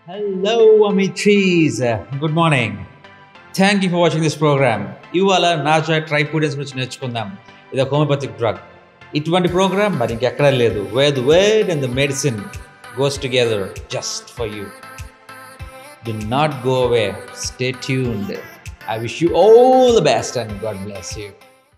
Hello, Amitris. Good morning. Thank you for watching this programme ఇవాళ నాచా ట్రైపూడియన్స్ గురించి నేర్చుకుందాం ఇది ఒక హోమియోపతిక్ డ్రగ్ ఇటువంటి ప్రోగ్రామ్ మరి ఇంకెక్కడా లేదు way the word and the medicine goes together just for you do not go away stay tuned I wish you all the best and God bless you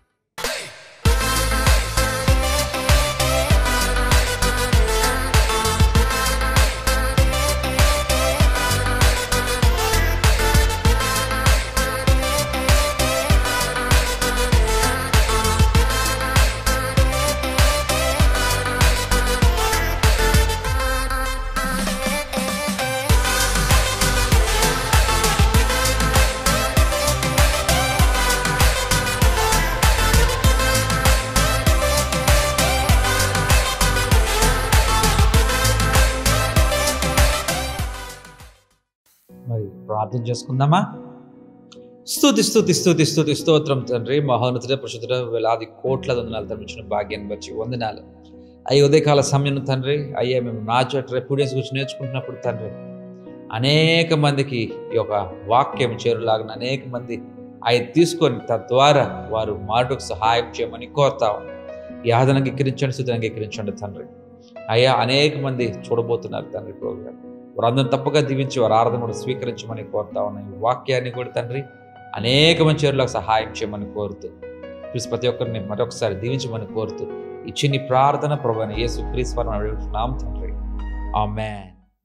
మరి ప్రార్థన చేసుకుందామా స్తుతి స్తుతి స్తుతి స్తుతి స్తోత్రం తండ్రి మహోన్నతుడ పురుషుతుడ వేలాది కోట్ల వందనాలు తరమించిన భాగ్యాన్ని బట్టి వందనాలు అయ్యి ఉదయకాల సమయం తండ్రి అయ్యే మేము నాచో రెప్యూడియన్స్ గురించి నేర్చుకుంటున్నప్పుడు తండ్రి అనేక మందికి ఈ యొక్క వాక్యం చేరులాగిన అనేక మంది అవి తీసుకొని తద్వారా వారు మాటకు సహాయం చేయమని కోరుతాం ఈ ఆదరణ అంగీకరించండి స్థితిని అంగీకరించండి తండ్రి అయ్యా అనేక మంది చూడబోతున్నారు తండ్రి ప్రోగ్రాం వారందరూ తప్పగా దీవించి వారి ఆరాధన కూడా స్వీకరించమని కోరుతా ఉన్న ఈ వాక్యాన్ని కూడా తండ్రి అనేక మంది చేరులకు సహాయం చేయమని కోరుతూ ప్లీజ్ ప్రతి ఒక్కరిని మరొకసారి దీవించమని కోరుతూ ఇచ్చి నీ ప్రార్థన ప్రభాని యేసు క్రీస్వరం అడుగుతున్నాం తండ్రి ఆమెన్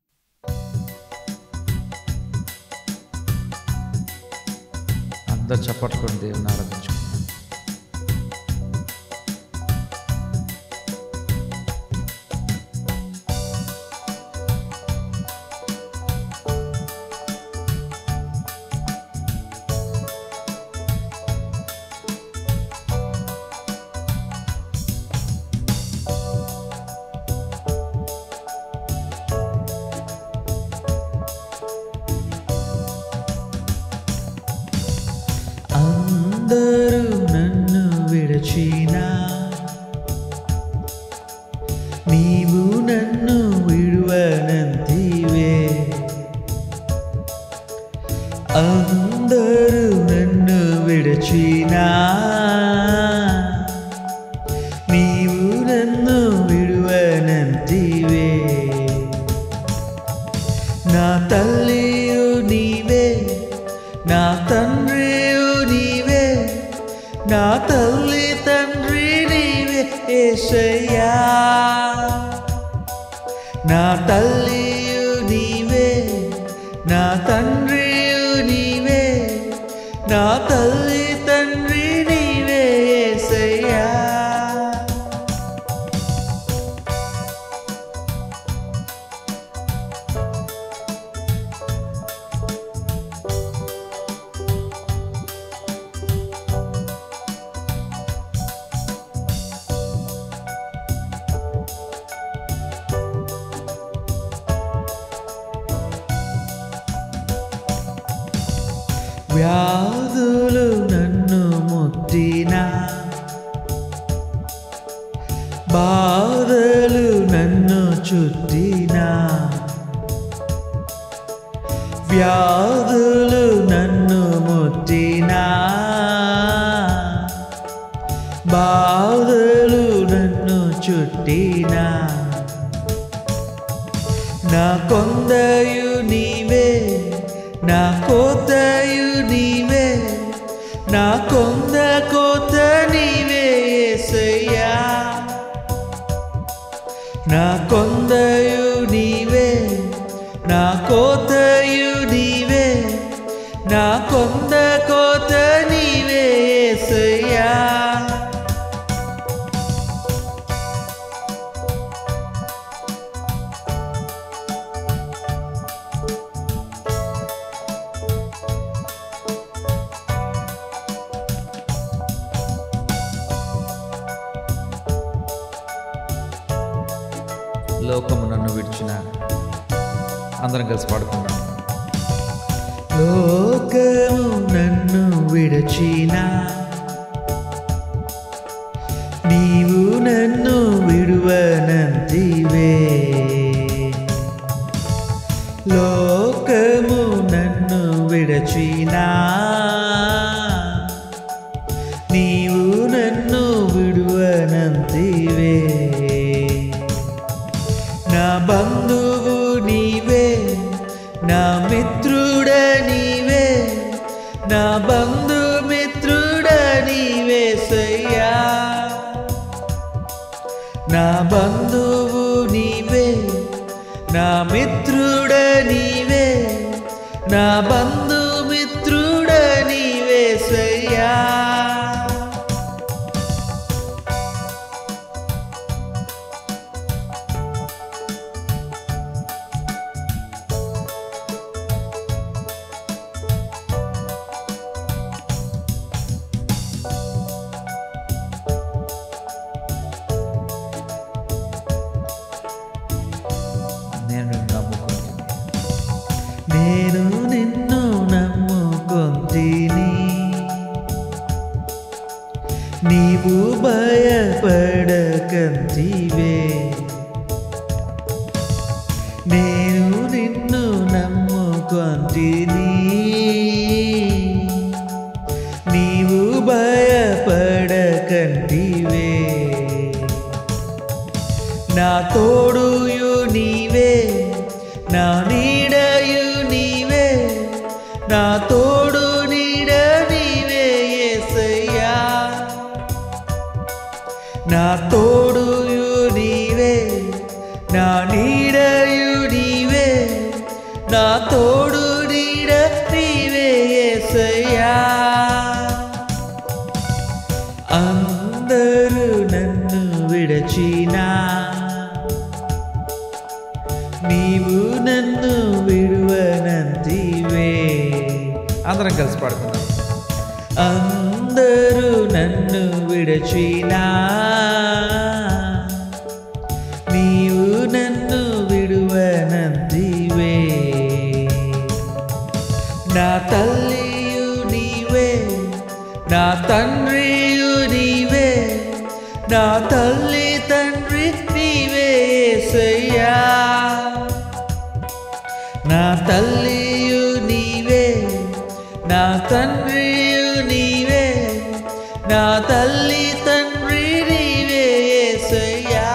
అందరు చప్పట్టుకొని దేవుని ఆరాధించుకుంటాం అందరూ నన్ను విడచినా నీవు నన్ను విడువనంతివే అందరూ నన్ను విడచినా నీవు నన్ను విడువనంతివే నా తల్లియు నీవే నా తండ్రియు నీవే నా తల్లి తండ్రి నీవే ఏసయ్యా నా తల్లియు నీవే నా తండ్రియు నీవే నా తల్లి తండ్రి నీవే ఏసయ్యా వ్యాధులు నన్ను ముట్టినా బాధలు నన్ను చుట్టినా వ్యాధులు నన్ను ముట్టినా బాధలు నన్ను చుట్టినా నా కొందయు నీవే నా కోతయు నీవే నా కొంద కోత నీవే యేసయ్యా నా కొందయు నీవే నా కోతయు నీవే నా కొంద కోత నీవే యేసయ్యా లోకము నన్ను విడిచిన అందరం కలిసి పాడుకుందాం లోకము నన్ను విడచినా నీవు నన్ను విడువనంతివే లోకము నన్ను విడచినా నీవు నన్ను విడువనంతివే నా బంధువు నీవే నా మిత్రుడ నీవే నా బంధుమిత్రుడ నీవే సయ్యా నా బంధువు నీవే నా మిత్రుడ నీవే నా బంధుమిత్రుడ నీవే సయ్యా నేను నిన్ను నమ్ముకుని నేను నిన్ను నమ్ముకొంటిని నీవు భయపడకంతివే నేను నిన్ను నమ్ముకొంటిని నీవు భయపడకంటివే నా తోడుయు నీవే నా నీడయు నీవే నా తోడు నీడ నీవే యేసయ్యా నా తోడుయు నీవే నా నీడయు నీవే నా తోడు నీడ నీవే యేసయ్యా అందరూ నన్ను విడచినా నీవు నన్ను విడువనంతివే అందరం కలిసి పాడుకుందాం అందరూ నన్ను విడచినా నీవు నన్ను విడువనంతివే నా తల్లియు నీవే నా తండ్రియు నీవే నా తల్లి తండ్రి నీవే యేసయ్యా నా తల్లియు నీవే నా తండ్రియు నీవే నా తల్లి తండ్రి నీవే యేసయ్యా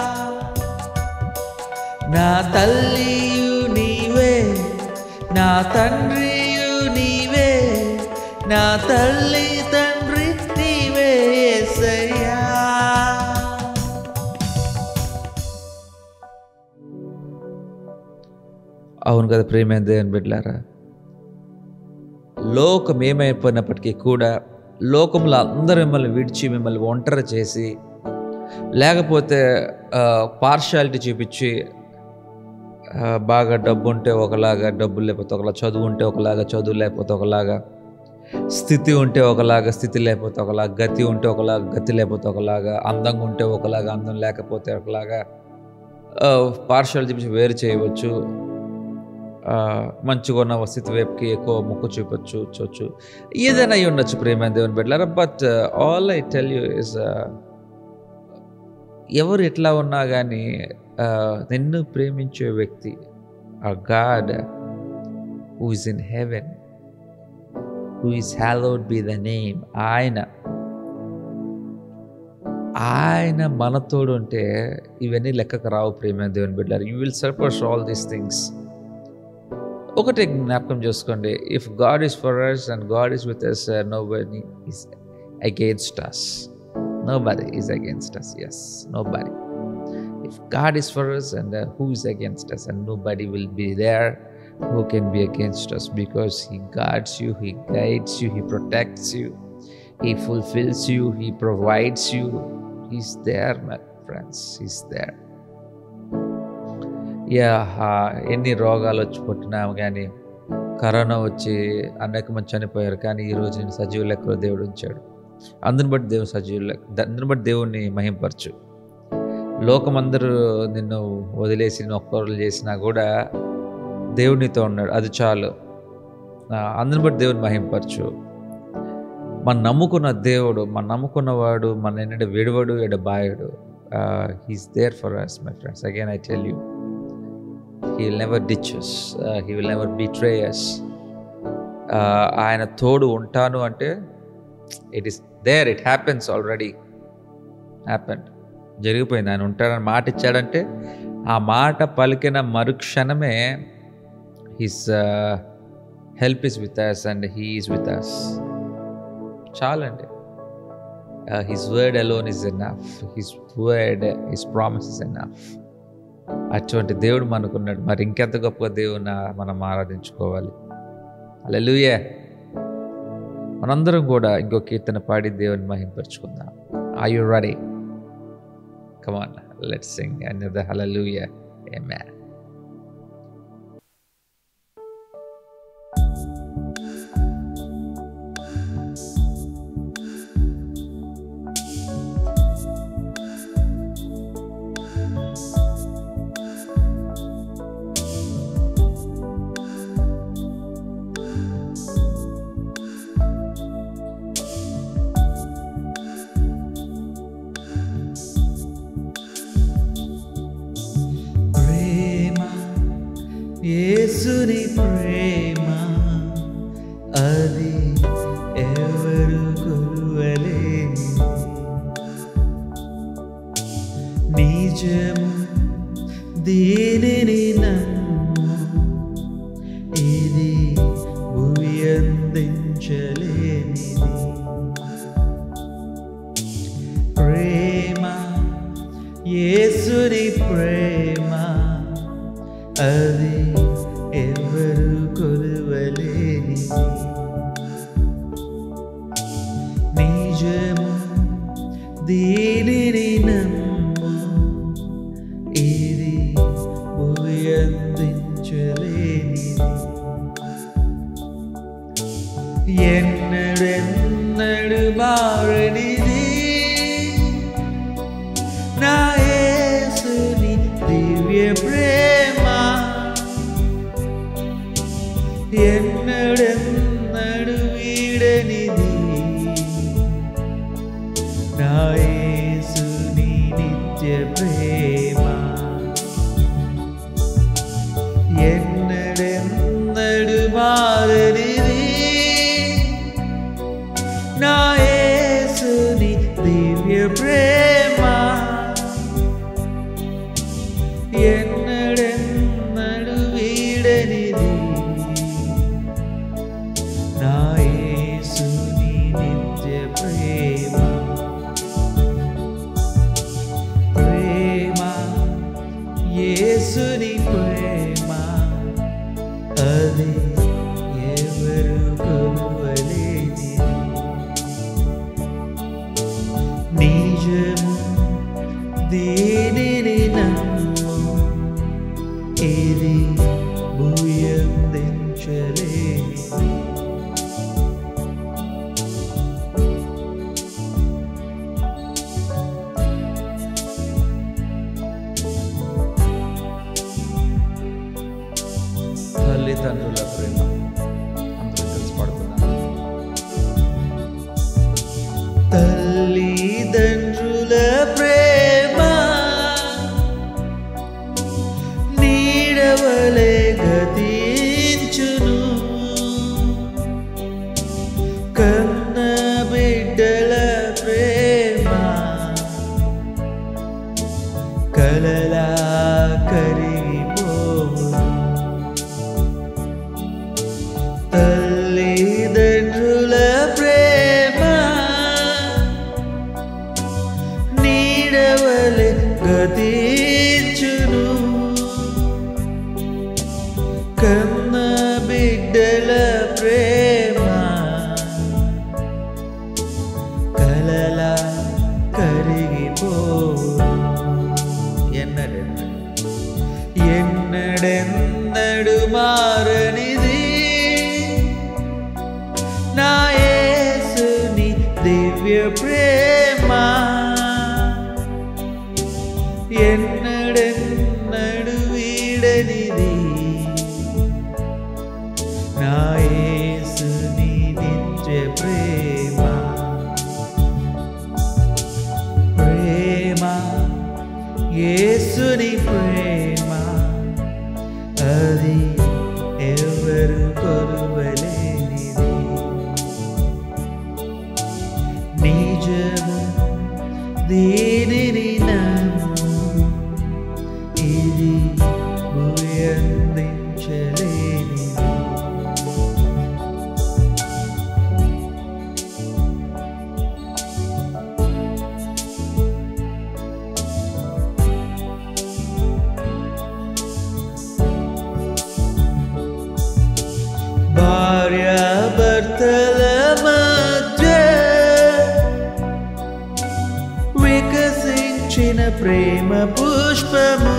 నా తల్లియు నీవే నా తండ్రియు నీవే నా తల్లి తండ్రి నీవే యేసయ్యా అవును కదా ప్రేమైన దేవుని బిడ్డలారా లోకం ఏమైపోయినప్పటికీ కూడా లోకంలో అందరూ మిమ్మల్ని విడిచి మిమ్మల్ని ఒంటరి చేసి లేకపోతే పార్షాలిటీ చూపించి ఆ, బాగా డబ్బు ఉంటే ఒకలాగా డబ్బు లేకపోతే ఒకలా చదువు ఉంటే ఒకలాగా చదువు లేకపోతే ఒకలాగా స్థితి ఉంటే ఒకలాగా స్థితి లేకపోతే ఒకలాగా గతి ఉంటే ఒకలాగా గతి లేకపోతే ఒకలాగా అందంగా ఉంటే ఒకలాగా అందం లేకపోతే ఒకలాగా పార్షాలిటీ చూపించి వేరు చేయవచ్చు ఆ, మంచిగా ఉన్న స్థితి వైపుకి ఎక్కువ మొక్కు చూపొచ్చు చూచ్చు ఏదైనా అయి ఉండొచ్చు ప్రేమ దేవుని బిడ్డలారా but all I tell you is ఎవరు ఎట్లా ఉన్నా కానీ నిన్ను ప్రేమించే వ్యక్తి ఆ God who is in heaven who is hallowed be the name ఆయన ఆయన మనతోడు ఉంటే ఇవన్నీ లెక్కకు రావు ప్రేమ దేవుని బిడ్డారు you will surpass all these things ఒకటే జ్ఞాపకం చేసుకోండి if God is for us and God is with us nobody is against us nobody is against us yes no body if God is for us and who is against us and nobody will be there who can be against us because he guards you, he guides you, he protects you, he fulfills you, he provides you. He's there, my friends. He's there. Yeah ఎన్ని రోగాలు వచ్చి పుట్టినా కానీ corona వచ్చి అనేక మంది చనిపోయారు కానీ ఈ రోజు నేను సజీవ లెక్కలో దేవుడు ఉంచాడు అందుని బట్టి దేవుడు సజీవ లెక్క అందుని బట్టి దేవుడిని మహింపరచు లోకమందరూ నిన్ను వదిలేసి నిన్ను ఒక్కరు చేసినా కూడా దేవుడు నీతో ఉన్నాడు అది చాలు ఆ, అందుని బట్టి దేవుని మహింపరచు మన నమ్ముకున్న దేవుడు మన నమ్ముకున్నవాడు మన ఏంటంటే విడవడు ఎడ బాయడు he's there for us my friends again I tell you he will never ditches he will never betrays ఆయన తోడు ఉంటాను అంటే it is there it happens already happened జరిగిపోయింది ఆయన ఉంటాడని మాట ఇచ్చాడంటే ఆ మాట పలికిన మరుక్షణమే his help is with us and he is with us చాలండి his word alone is enough his word his promise is enough అటువంటి దేవుడు మనకున్నాడు మరి ఇంకెంత గొప్ప దేవుని మనం ఆరాధించుకోవాలి అలెలుయే మనందరం కూడా ఇంకో కీర్తన పాడి దేవుని మహింపరుచుకుందాం I you ready come on let's sing and the hallelujah Amen. ప్రేమ యేసుని ప్రేమ అది ఎవరు కొలువలేని నిజము దీనిని నమ్ము ఇది భూమి అందించలేనిది ప్రేమ యేసుని ప్రేమ అది ఎవరు కొలువలేనిది నిజము దీనిని నమ్ము ఇది భూమి అందించలేనిది ఎన్నడెన్నడు మారనిది నా యేసుని దివ్య ప్రేమ ఎన్నడెన్నడు వీడనిది నా యేసుని నిత్య ప్రేమ ఎన్నడెన్నడు మారనిది నా యేసుని దివ్య ప్రేమ ఎన్నడెన్నడు వీడనిది నా యేసుని నిత్య ప్రేమ ప్రేమ యేసుని ప్రేమ అది ఎవరు కొలువలేనిది నిజము దీనిని నమ్ము ఇది భూయందించలేనిది తల్లిదండ్రుల ప్రేమ అందరూ కలిసి పడుకున్నాం తల్లిదండ్రుల ప్రేమ నీడవలే గతించును కన్న బిడ్డల ప్రేమ కలలా కరిగిపోవును తల్లిదండ్రుల ప్రేమ నీడవలె గతించును కన్న బిడ్డల ప్రేమ కలలా కరిగిపోవును ఎన్నడెన్నడు ఎన్నడెన్నడు మారనిది నా యేసుని దివ్య ప్రేమ ఎన్నడెన్నడు వీడనిది నా యేసుని నిత్య ప్రేమ ప్రేమ యేసుని ప్రేమ ప్రేమ పుష్పము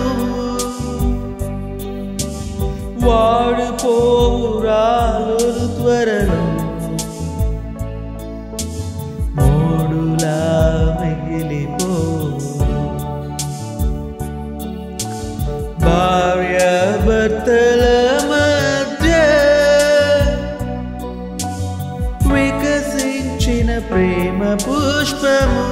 వాడు పోవురాలు త్వరలో మూడులా మిగిలిపో భార్య భర్తల మధ్య వికసించిన ప్రేమ పుష్పము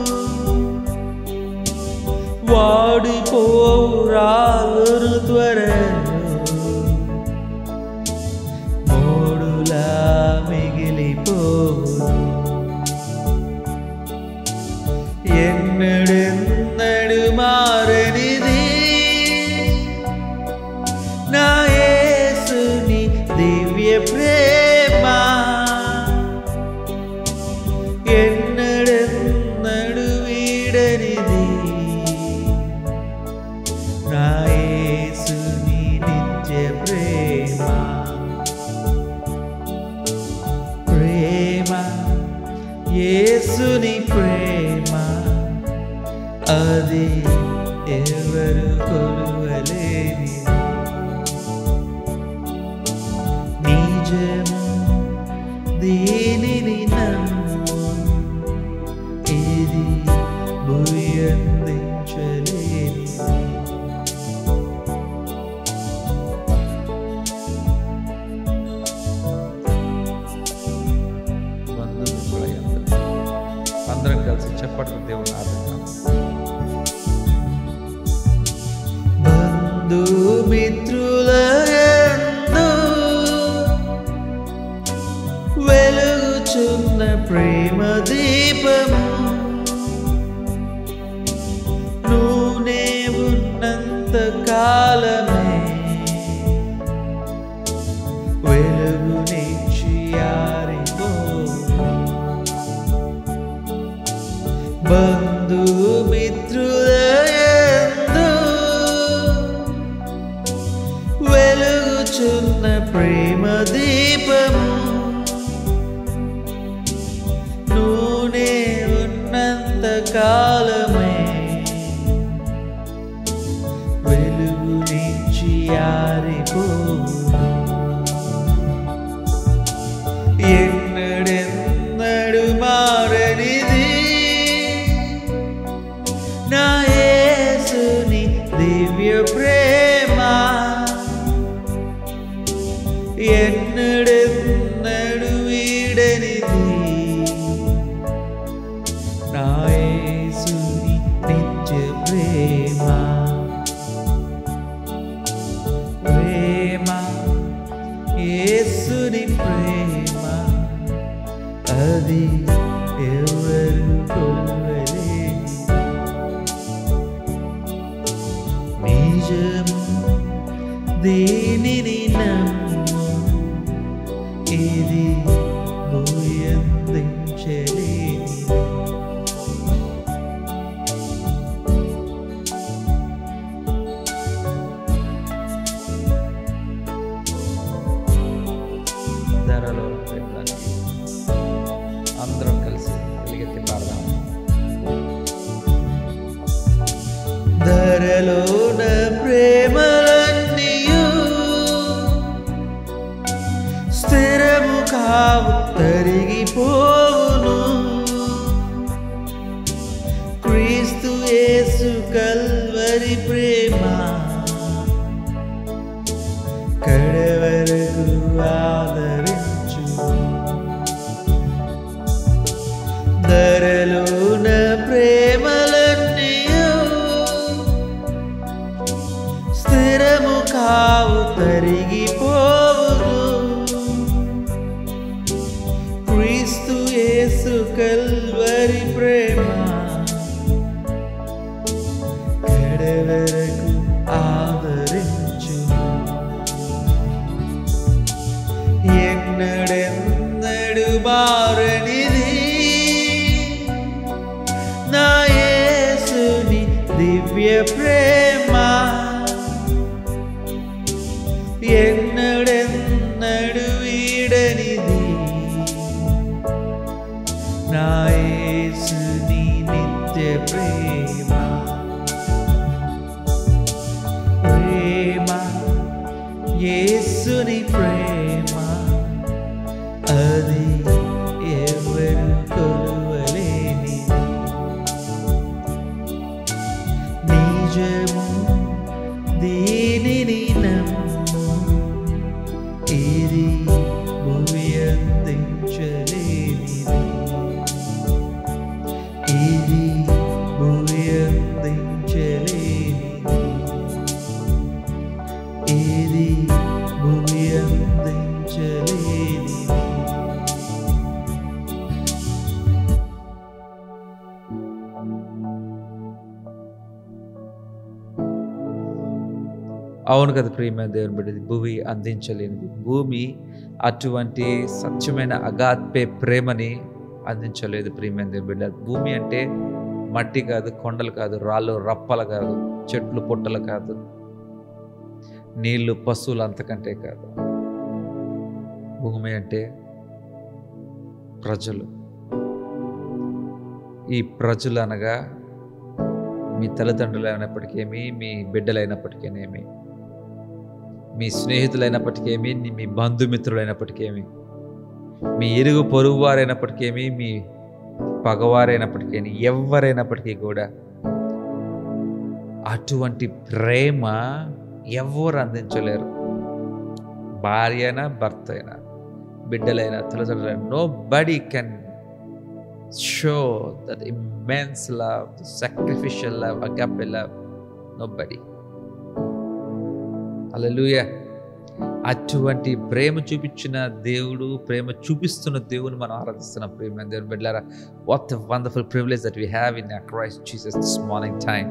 వాడిపోరాలు త్వరలో మూడులా మిగిలిపోవు ఎన్నడెన్నడు మారనిది నా యేసుని దివ్య ప్రేమ ఎన్నడెన్నడు వీడనిది నా యేసుని నిత్య ప్రేమ ప్రేమ యేసుని ప్రేమ అది ఎవరు కొలువలేని నిజము దీనిని నమ్ము ఇది భూయందించలేని బంధుమిత్రులందరూ అందరం కలిసి చెప్పట్లు దేవుని ఆరాధిద్దాం బంధుమిత్రుల యందు వెలుగుచున్న ప్రేమ దీపము నూనె ఉన్నంత కాలమే వెలుగునిచ్చి ఆరిపో బంధుమిత్రుల యందు వెలుగుచున్న ప్రేమ దీపము నూనె ఉన్నంత కాలమే వెలుగునిచ్చి ఆరిపో ఎన్నడెన్నడు మారనిది నా యేసుని దివ్య ప్రేమ ఎన్నడెన్నడు వీడనిది నా యేసుని నిత్య ప్రేమ ప్రేమ యేసుని ప్రేమ అది ఎవరు కొలవలేని నిజము దీనిని నమ్ము ఇది భూయందించలేని ధరలో పెట్టడానికి అందరం కలిసి వెలిగెత్తి పాడదాం ధరలోన ప్రేమలన్నీయు స్థిరము కావు తరిగిపోవును క్రీస్తు యేసు కల్వరి ప్రేమ కడవరకు ఆదరించు ధరలోన ప్రేమలన్నీయు స్థిరము కావు తరిగిపోవును క్రీస్తు యేసు కల్వరి ప్రేమ కడవరకు ఆదరించు ఎన్నడెన్నడు మారనిది నా యేసుని దివ్య ప్రేమ ఎన్నడెన్నడు వీడనిది నా యేసుని నిత్య ప్రేమ ప్రేమ యేసుని ప్రేమ అది ఎవరు కొలువలేని నిజము దీనిని నమ్ము ఇది భూయందించలేనిది నా యేసుని దివ్య ప్రేమ ఎన్నడెన్నడు వీడనిది నా యేసుని నిత్య ప్రేమ ప్రేమ యేసుని ప్రేమ అది ఎవరు కొలువలేని అందని ప్రేమ అది ఎవరు కొలువలేనిది నిజము దీనిని నమ్ము ఇది భూమి అందించలేనిది ఇది భూమి అందించలేనిది ఇది భూమి అందించలేనిది అవును కదా ప్రియమైన దేవుని బిడ్డది భూమి అందించలేనిది భూమి అటువంటి సత్యమైన అగాత్పే ప్రేమని అందించలేదు ప్రియమైన దేవుని బిడ్డ భూమి అంటే మట్టి కాదు కొండలు కాదు రాళ్ళు రప్పలు కాదు చెట్లు పుట్టలు కాదు నీళ్లు పశువులు అంతకంటే కాదు భూమి అంటే ప్రజలు ఈ ప్రజలు అనగా మీ తల్లిదండ్రులు అయినప్పటికేమి మీ బిడ్డలైనప్పటికేనేమి మీ స్నేహితులైనప్పటికేమి నీ- మీ బంధుమిత్రులైనప్పటికేమి మీ ఇరుగు పొరుగు వారైనప్పటికేమి మీ పగవారైనప్పటికేమి ఎవరైనప్పటికీ కూడా అటువంటి ప్రేమ ఎవరు అందించలేరు భార్య అయినా భర్త అయినా బిడ్డలైనా తల్లిదండ్రులైనా nobody can show that immense love sacrificial love agape love nobody hallelujah అటువంటి ప్రేమ చూపించిన దేవుడు ప్రేమ చూపిస్తున్న దేవుని మనం ఆరాధిస్తున్నాం ప్రేమ దేవుని బిడ్డారా what the wonderful privilege that we have in Christ Jesus this morning time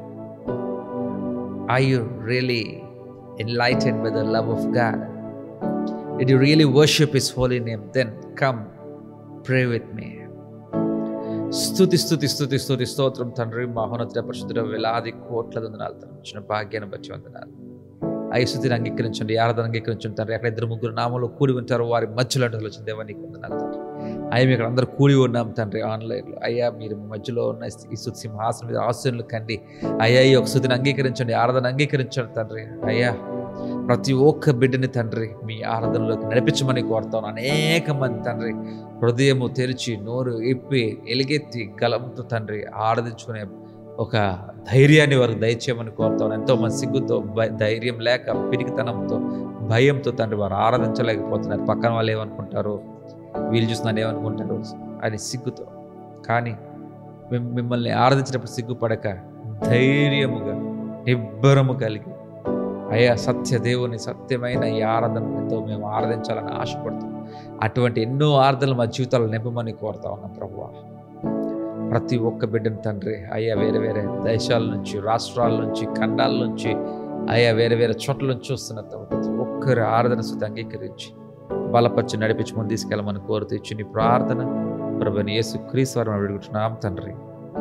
Are you really enlightened by the love of God? Did you really worship His holy name? Then come, pray with me. స్తుతి స్తుతి స్తుతి స్తుతి స్తోత్రం తండ్రి మహోన్నత పరిశుద్ధ వేలాది కోట్ల వందనాలు తండ్రి ఇచ్చిన భాగ్యాన్ని బట్టి వందనాలు అయ్యి స్థుతిని అంగీకరించండి ఆరాధన అంగీకరించండి తండ్రి ఎక్కడ ఇద్దరు ముగ్గురు నామంలో కూడి ఉంటారో వారి మధ్యలో అంటే వచ్చిన దేవా నీకు వందనాలు తండ్రి అయ్యా మేము ఇక్కడ అందరూ కూడి ఉన్నాం తండ్రి ఆన్లైన్లో అయ్యా మీరు మధ్యలో ఉన్న ఈ స్థుతి సింహాసనం మీద ఆశ్చర్యులు కండి అయ్యా ఈ యొక్క స్థుతిని అంగీకరించండి ఆరాధన అంగీకరించండి తండ్రి అయ్యా ప్రతి ఒక్క బిడ్డని తండ్రి మీ ఆరాధనలోకి నడిపించమని కోరుతాను అనేక మంది తండ్రి హృదయము తెరిచి నోరు ఇప్పి ఎలుగెత్తి గలంతో తండ్రి ఆరాధించుకునే ఒక ధైర్యాన్ని వారికి దయచేయమని కోరుతాను ఎంతో మంది సిగ్గుతో భయ- ధైర్యం లేక పిరికితనంతో భయంతో తండ్రి వారు ఆరాధించలేకపోతున్నారు పక్కన వాళ్ళు ఏమనుకుంటారు వీళ్ళు చూసి నన్ను ఏమనుకుంటారు అని సిగ్గుతో కానీ మిమ్- మిమ్మల్ని ఆరాధించినప్పుడు సిగ్గుపడక ధైర్యముగా నిబ్బరము కలిగి అయ్యా సత్య దేవుని సత్యమైన ఈ ఆరాధనతో మేము ఆరాధించాలని ఆశపడుతున్నాం అటువంటి ఎన్నో ఆరాధనలు మా జీవితాలు నింపమని కోరుతా ఉన్నాం ప్రభువా ప్రతి ఒక్క బిడ్డను తండ్రి అయ్యా వేరే వేరే దేశాల నుంచి రాష్ట్రాల నుంచి ఖండాల నుంచి అయ్యా వేరే వేరే చోట్ల నుంచి చూస్తున్న తమ ప్రతి ఒక్కరి ఆరాధన స్థుతి అంగీకరించి బలపరిచి నడిపించి ముందు తీసుకెళ్ళమని కోరుతూ ఇచ్చి నీ ప్రార్థన ప్రభుని యేసు క్రీశ్వరం అడుగుతున్నాం తండ్రి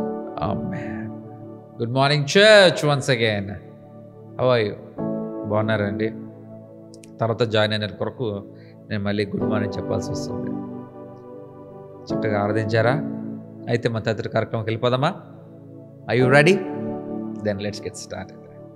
good morning church once again how are you బాగున్నారండి తర్వాత జాయిన్ అయిన కొరకు నేను మళ్ళీ గుడ్ మార్నింగ్ చెప్పాల్సి వస్తుంది చక్కగా ఆరాధించారా అయితే మన తదితర కార్యక్రమంకి వెళ్ళిపోదామా I you ready then let's get start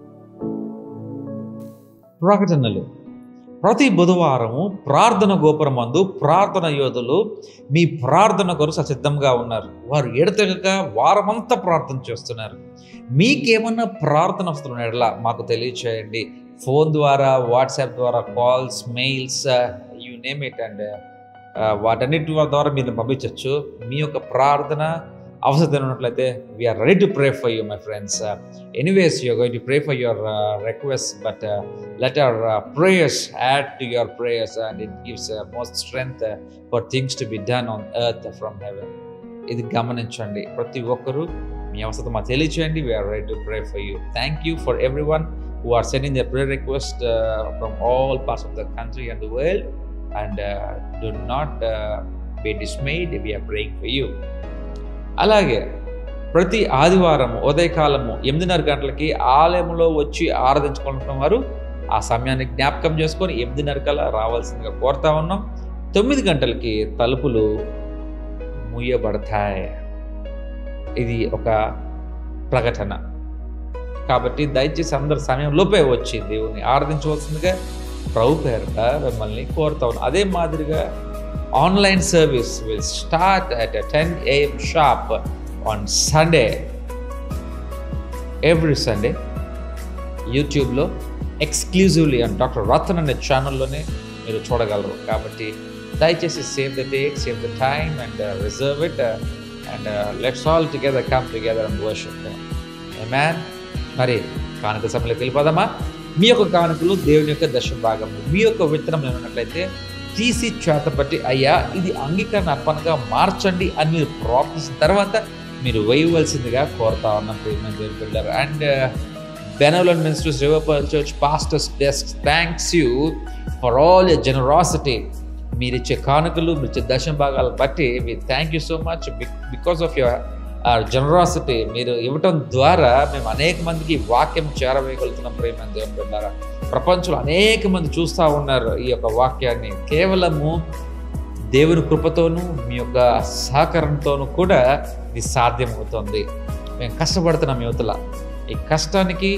ప్రకటనలు ప్రతి బుధవారము ప్రార్థన గోపురమందు ప్రార్థన యోధులు మీ ప్రార్థన కొరకు సిద్ధంగా ఉన్నారు వారు ఎడతెగక వారమంతా ప్రార్థన చేస్తున్నారు మీకేమన్నా ప్రార్థన వస్తున్న ఎడల మాకు తెలియచేయండి ఫోన్ ద్వారా వాట్సాప్ ద్వారా calls mails you name it and వాటన్నిటి ద్వారా మీరు పంపించవచ్చు మీ యొక్క ప్రార్థన అవసరం ఉన్నట్లయితే we're ready to pray for you my friends anyways you're going to pray for your request but let our prayers add to your prayers and it gives most strength for things to be done on earth from heaven ఇది గమనించండి ప్రతి ఒక్కరూ మీ అవసరం మాకు తెలియచేయండి we're ready to pray for you thank you for everyone who are sending their prayer request uh, from all parts of the country and the world. And uh, do not uh, be dismayed. We are praying for you. అలాగే ప్రతి ఆదివారం ఉదయకాలము ఎనిమిదిన్నర గంటలకి ఆలయంలో వచ్చి ఆరాధించుకుంటున్న వారు ఆ సమయాన్ని జ్ఞాపకం చేసుకొని ఎనిమిదిన్నర కల్లా రావాల్సిందిగా కోరుతా ఉన్నాం తొమ్మిది గంటలకి తలుపులు మూయబడతాయి ఇది ఒక ప్రకటన కాబట్టి దయచేసి అందరు సమయం లోపే వచ్చి దేవుని ఆరాధించవలసిందిగా ప్రభు పేరట మిమ్మల్ని కోరుతా ఉన్నాను అదే మాదిరిగా online service will start at ten AM sharp on Sunday every Sunday యూట్యూబ్లో ఎక్స్క్లూజివ్లీ అండ్ డాక్టర్ రతన్ అనే ఛానల్లోనే మీరు చూడగలరు కాబట్టి దయచేసి save the date save the time and reserve it and let's all together come together and worship man మరి కానుక సమయంలోకి వెళ్ళిపోదామా మీ యొక్క కానుకలు దేవుని యొక్క దశ భాగము మీ యొక్క విత్తనం ఏమన్నట్లయితే తీసి చేతపట్టి అయ్యా ఇది అంగీకరణ అర్పణగా మార్చండి అని మీరు ప్రార్థించిన తర్వాత మీరు వేయవలసిందిగా కోరుతా ఉన్నాం ప్రేమ దేవుని బిడ్డారు and Benolan ministers Riverful church pastors desk thanks you for all your generosity మీరు ఇచ్చే కానుకలు మీరు ఇచ్చే దశం భాగాలు బట్టి మీ thank you so much because of your generosity మీరు ఇవ్వటం ద్వారా మేము అనేక మందికి ఈ వాక్యం చేరవేయగలుగుతున్నాం ప్రేమ దేవుని బిడ్డారా ప్రపంచంలో అనేక మంది చూస్తూ ఉన్నారు ఈ యొక్క వాక్యాన్ని కేవలము దేవుని కృపతోనూ మీ యొక్క సహకారంతోనూ కూడా ఇది సాధ్యమవుతుంది మేము కష్టపడుతున్నాం యువతల ఈ కష్టానికి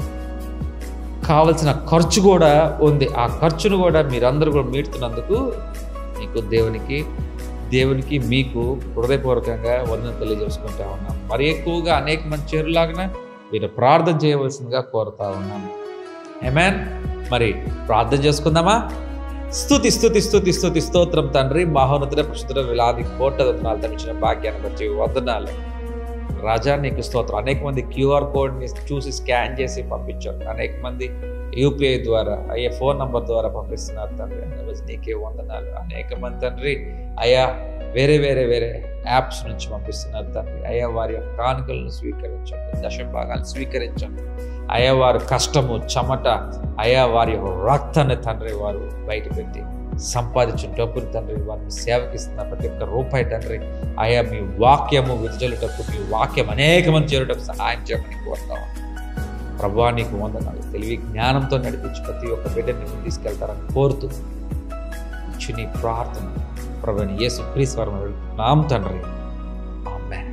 కావలసిన ఖర్చు కూడా ఉంది ఆ ఖర్చును కూడా మీరందరూ కూడా మీటుతున్నందుకు మీకు దేవునికి దేవునికి మీకు హృదయపూర్వకంగా వందన తెలియజేసుకుంటా ఉన్నాం మరి ఎక్కువగా అనేక మంది చేరులాగా మీరు ప్రార్థన చేయవలసిందిగా కోరుతా ఉన్నాం ఏమేన్ మరి ప్రార్థన చేసుకుందామా స్థుతి స్థుతి స్థుతి స్థుతి స్తోత్రం తండ్రి మహోన్నతుడ ప్రస్తుత విలాది కోట వందనాలు తప్పించిన భాగ్యాన్ని బట్టి వందనాలు రాజా నీకు స్తోత్రం అనేక మంది క్యూఆర్ కోడ్ని చూసి స్కాన్ చేసి పంపించారు అనేక మంది యూపీఐ ద్వారా అయ్యే ఫోన్ నంబర్ ద్వారా పంపిస్తున్నారు తండ్రి అందువల్ల నీకే వందనాలు అనేక మంది తండ్రి అయ్యా వేరే వేరే వేరే యాప్స్ నుంచి పంపిస్తున్నారు తండ్రి అయ్యా వారి యొక్క కానుకలను స్వీకరించండి దశ భాగాలను స్వీకరించండి అయ్యా వారు కష్టము చెమట అయ్యా వారి యొక్క రక్తాన్ని తండ్రి వారు బయట పెట్టి సంపాదించిన డబ్బులు తండ్రి వారిని సేవకిస్తున్న ప్రతి ఒక్క రూపాయి తండ్రి అయ్యా మీ వాక్యము విదజలుటకు మీ వాక్యం అనేక మంది చేరుటకు సహాయం చేయమని కోరుతాం ప్రభా నీకు వందనాలు తెలివి జ్ఞానంతో నడిపించి ప్రతి ఒక్క బిడ్డని ముందు తీసుకెళ్తారని కోరుతూ ఇచ్చి నీ ప్రార్థన ప్రభుని యేసు క్రీశ్వరం నామ తండ్రి ఆమేన్.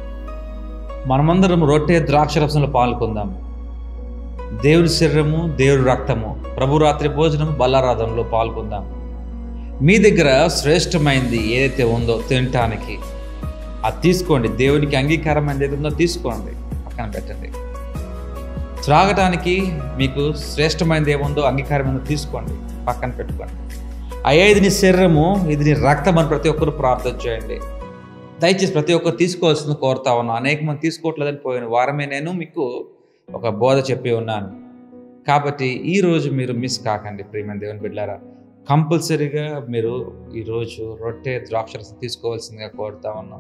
మనమందరం రొట్టె ద్రాక్షరసంలో పాల్గొందాం దేవుని శరీరము దేవుని రక్తము ప్రభు రాత్రి భోజనం బల్లారాధనలో పాల్గొందాం మీ దగ్గర శ్రేష్టమైంది ఏదైతే ఉందో తినటానికి అది తీసుకోండి దేవునికి అంగీకారమైనది ఏది ఉందో తీసుకోండి పక్కన పెట్టండి త్రాగటానికి మీకు శ్రేష్టమైనది ఏముందో అంగీకారమైనది తీసుకోండి పక్కన పెట్టుకోండి అయ్యా ఇది నీ శరీరము ఇది నీ రక్తం అని ప్రతి ఒక్కరు ప్రార్థన చేయండి దయచేసి ప్రతి ఒక్కరు తీసుకోవాల్సింది కోరుతా ఉన్నాను అనేక మంది తీసుకోవట్లేదని పోయిన వారమే నేను మీకు ఒక బోధ చెప్పి ఉన్నాను కాబట్టి ఈరోజు మీరు మిస్ కాకండి ప్రియమైన దేవుని బిడ్డారా కంపల్సరీగా మీరు ఈరోజు రొట్టె ద్రాక్షరసం తీసుకోవాల్సిందిగా కోరుతా ఉన్నాం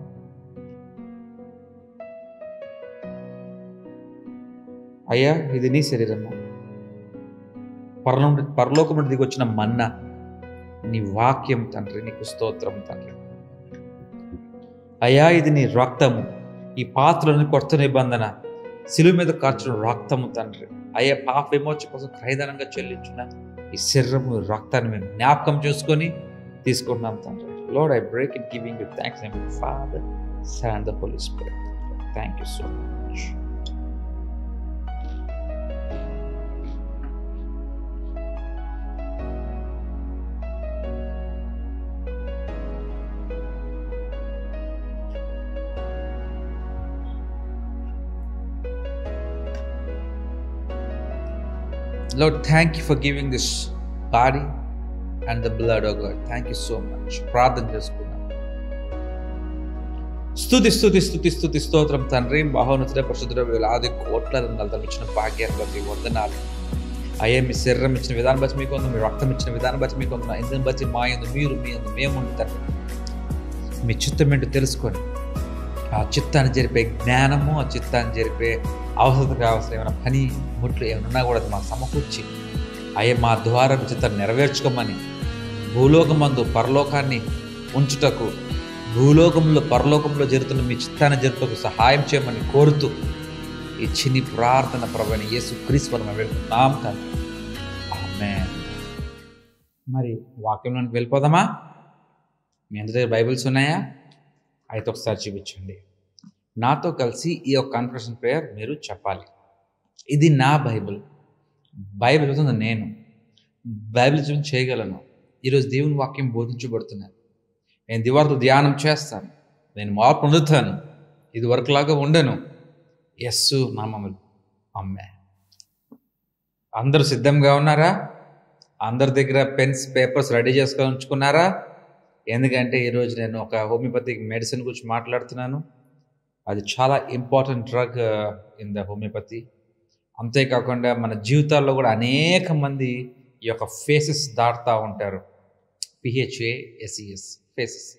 అయ్యా ఇది నీ శరీరము పరలో పరలోకము దిగి వచ్చిన మన్న నీ వాక్యం తండ్రి నీకు స్తోత్రం తండ్రి అయ్యా ఇది నీ రక్తము ఈ పాత్రలోని కొత్త నిబంధన శిలువ మీద కార్చిన రక్తము తండ్రి అయ్యా పాప విమోచన కోసం ఖైదనంగా చెల్లించిన ఈ శరీరము ఈ రక్తాన్ని మేము జ్ఞాపకం చేసుకొని తీసుకుంటున్నాం తండ్రి Lord I break it giving you thanks name Father Son the Holy Spirit thank you so much Lord, thank you for giving this body and the blood, oh God. Thank you so much. ప్రార్థన చేసుకుందాం స్థుతి స్థుతి స్థుతి స్థుతి స్తోత్రం తండ్రి మహోన్నతుడ పరిశుద్ధుడ వేలాది కోట్ల వందలు ఇచ్చిన భాగ్యాన్ని బట్టి వందనాలు అయ్యే మీ శరీరం ఇచ్చిన విధానం బట్టి మీకు ఉంది మీ రక్తం ఇచ్చిన విధానం బట్టి మీకు ఉంది ఇందుని బట్టి మా ఎందు మీరు మీ ఎందు మేము తండ్రి మీ చిత్తం ఏంటో తెలుసుకొని ఆ చిత్తాన్ని జరిపే జ్ఞానము ఆ చిత్తాన్ని జరిపే అవసరం కావాల్సిన ఏమైనా పని ముట్లు ఏమైనా ఉన్నా కూడా అది మాకు సమకూర్చి అయ్యే మా ద్వారా మీ చిత్తాన్ని నెరవేర్చుకోమని భూలోకమందు పరలోకాన్ని ఉంచుటకు భూలోకంలో పరలోకంలో జరుగుతున్న మీ చిత్తాన్ని జరుపుటకు సహాయం చేయమని కోరుతూ ఈ చిన్ని ప్రార్థన ప్రభని యేసు క్రీశ్వరం వెళ్తున్నాం తండ్రి ఆమేన్. మరి వాక్యంలోకి వెళ్ళిపోదామా మీ అందరి దగ్గర బైబిల్స్ ఉన్నాయా అయితే ఒకసారి చూపించండి నాతో కలిసి ఈ యొక్క కన్ఫర్షన్ ప్రేయర్ మీరు చెప్పాలి ఇది నా బైబిల్ బైబిల్ అవుతుంది నేను బైబిల్ జీవనం చేయగలను ఈరోజు దేవుని వాక్యం బోధించబడుతున్నాను నేను దివార్తో ధ్యానం చేస్తాను నేను మార్పు పొందుతాను ఇది వరకులాగా ఉండను యస్సు నామములు అమ్మే అందరూ సిద్ధంగా ఉన్నారా అందరి దగ్గర పెన్స్ పేపర్స్ రెడీ చేసుకొని ఉంచుకున్నారా ఎందుకంటే ఈరోజు నేను ఒక హోమియోపతిక్ మెడిసిన్ గురించి మాట్లాడుతున్నాను అది చాలా important drug in the homeopathy అంతేకాకుండా మన జీవితాల్లో కూడా అనేక మంది ఈ యొక్క ఫేసెస్ దాటుతూ ఉంటారు పిహెచ్ఏ ఎస్ఈఎస్ ఫేసెస్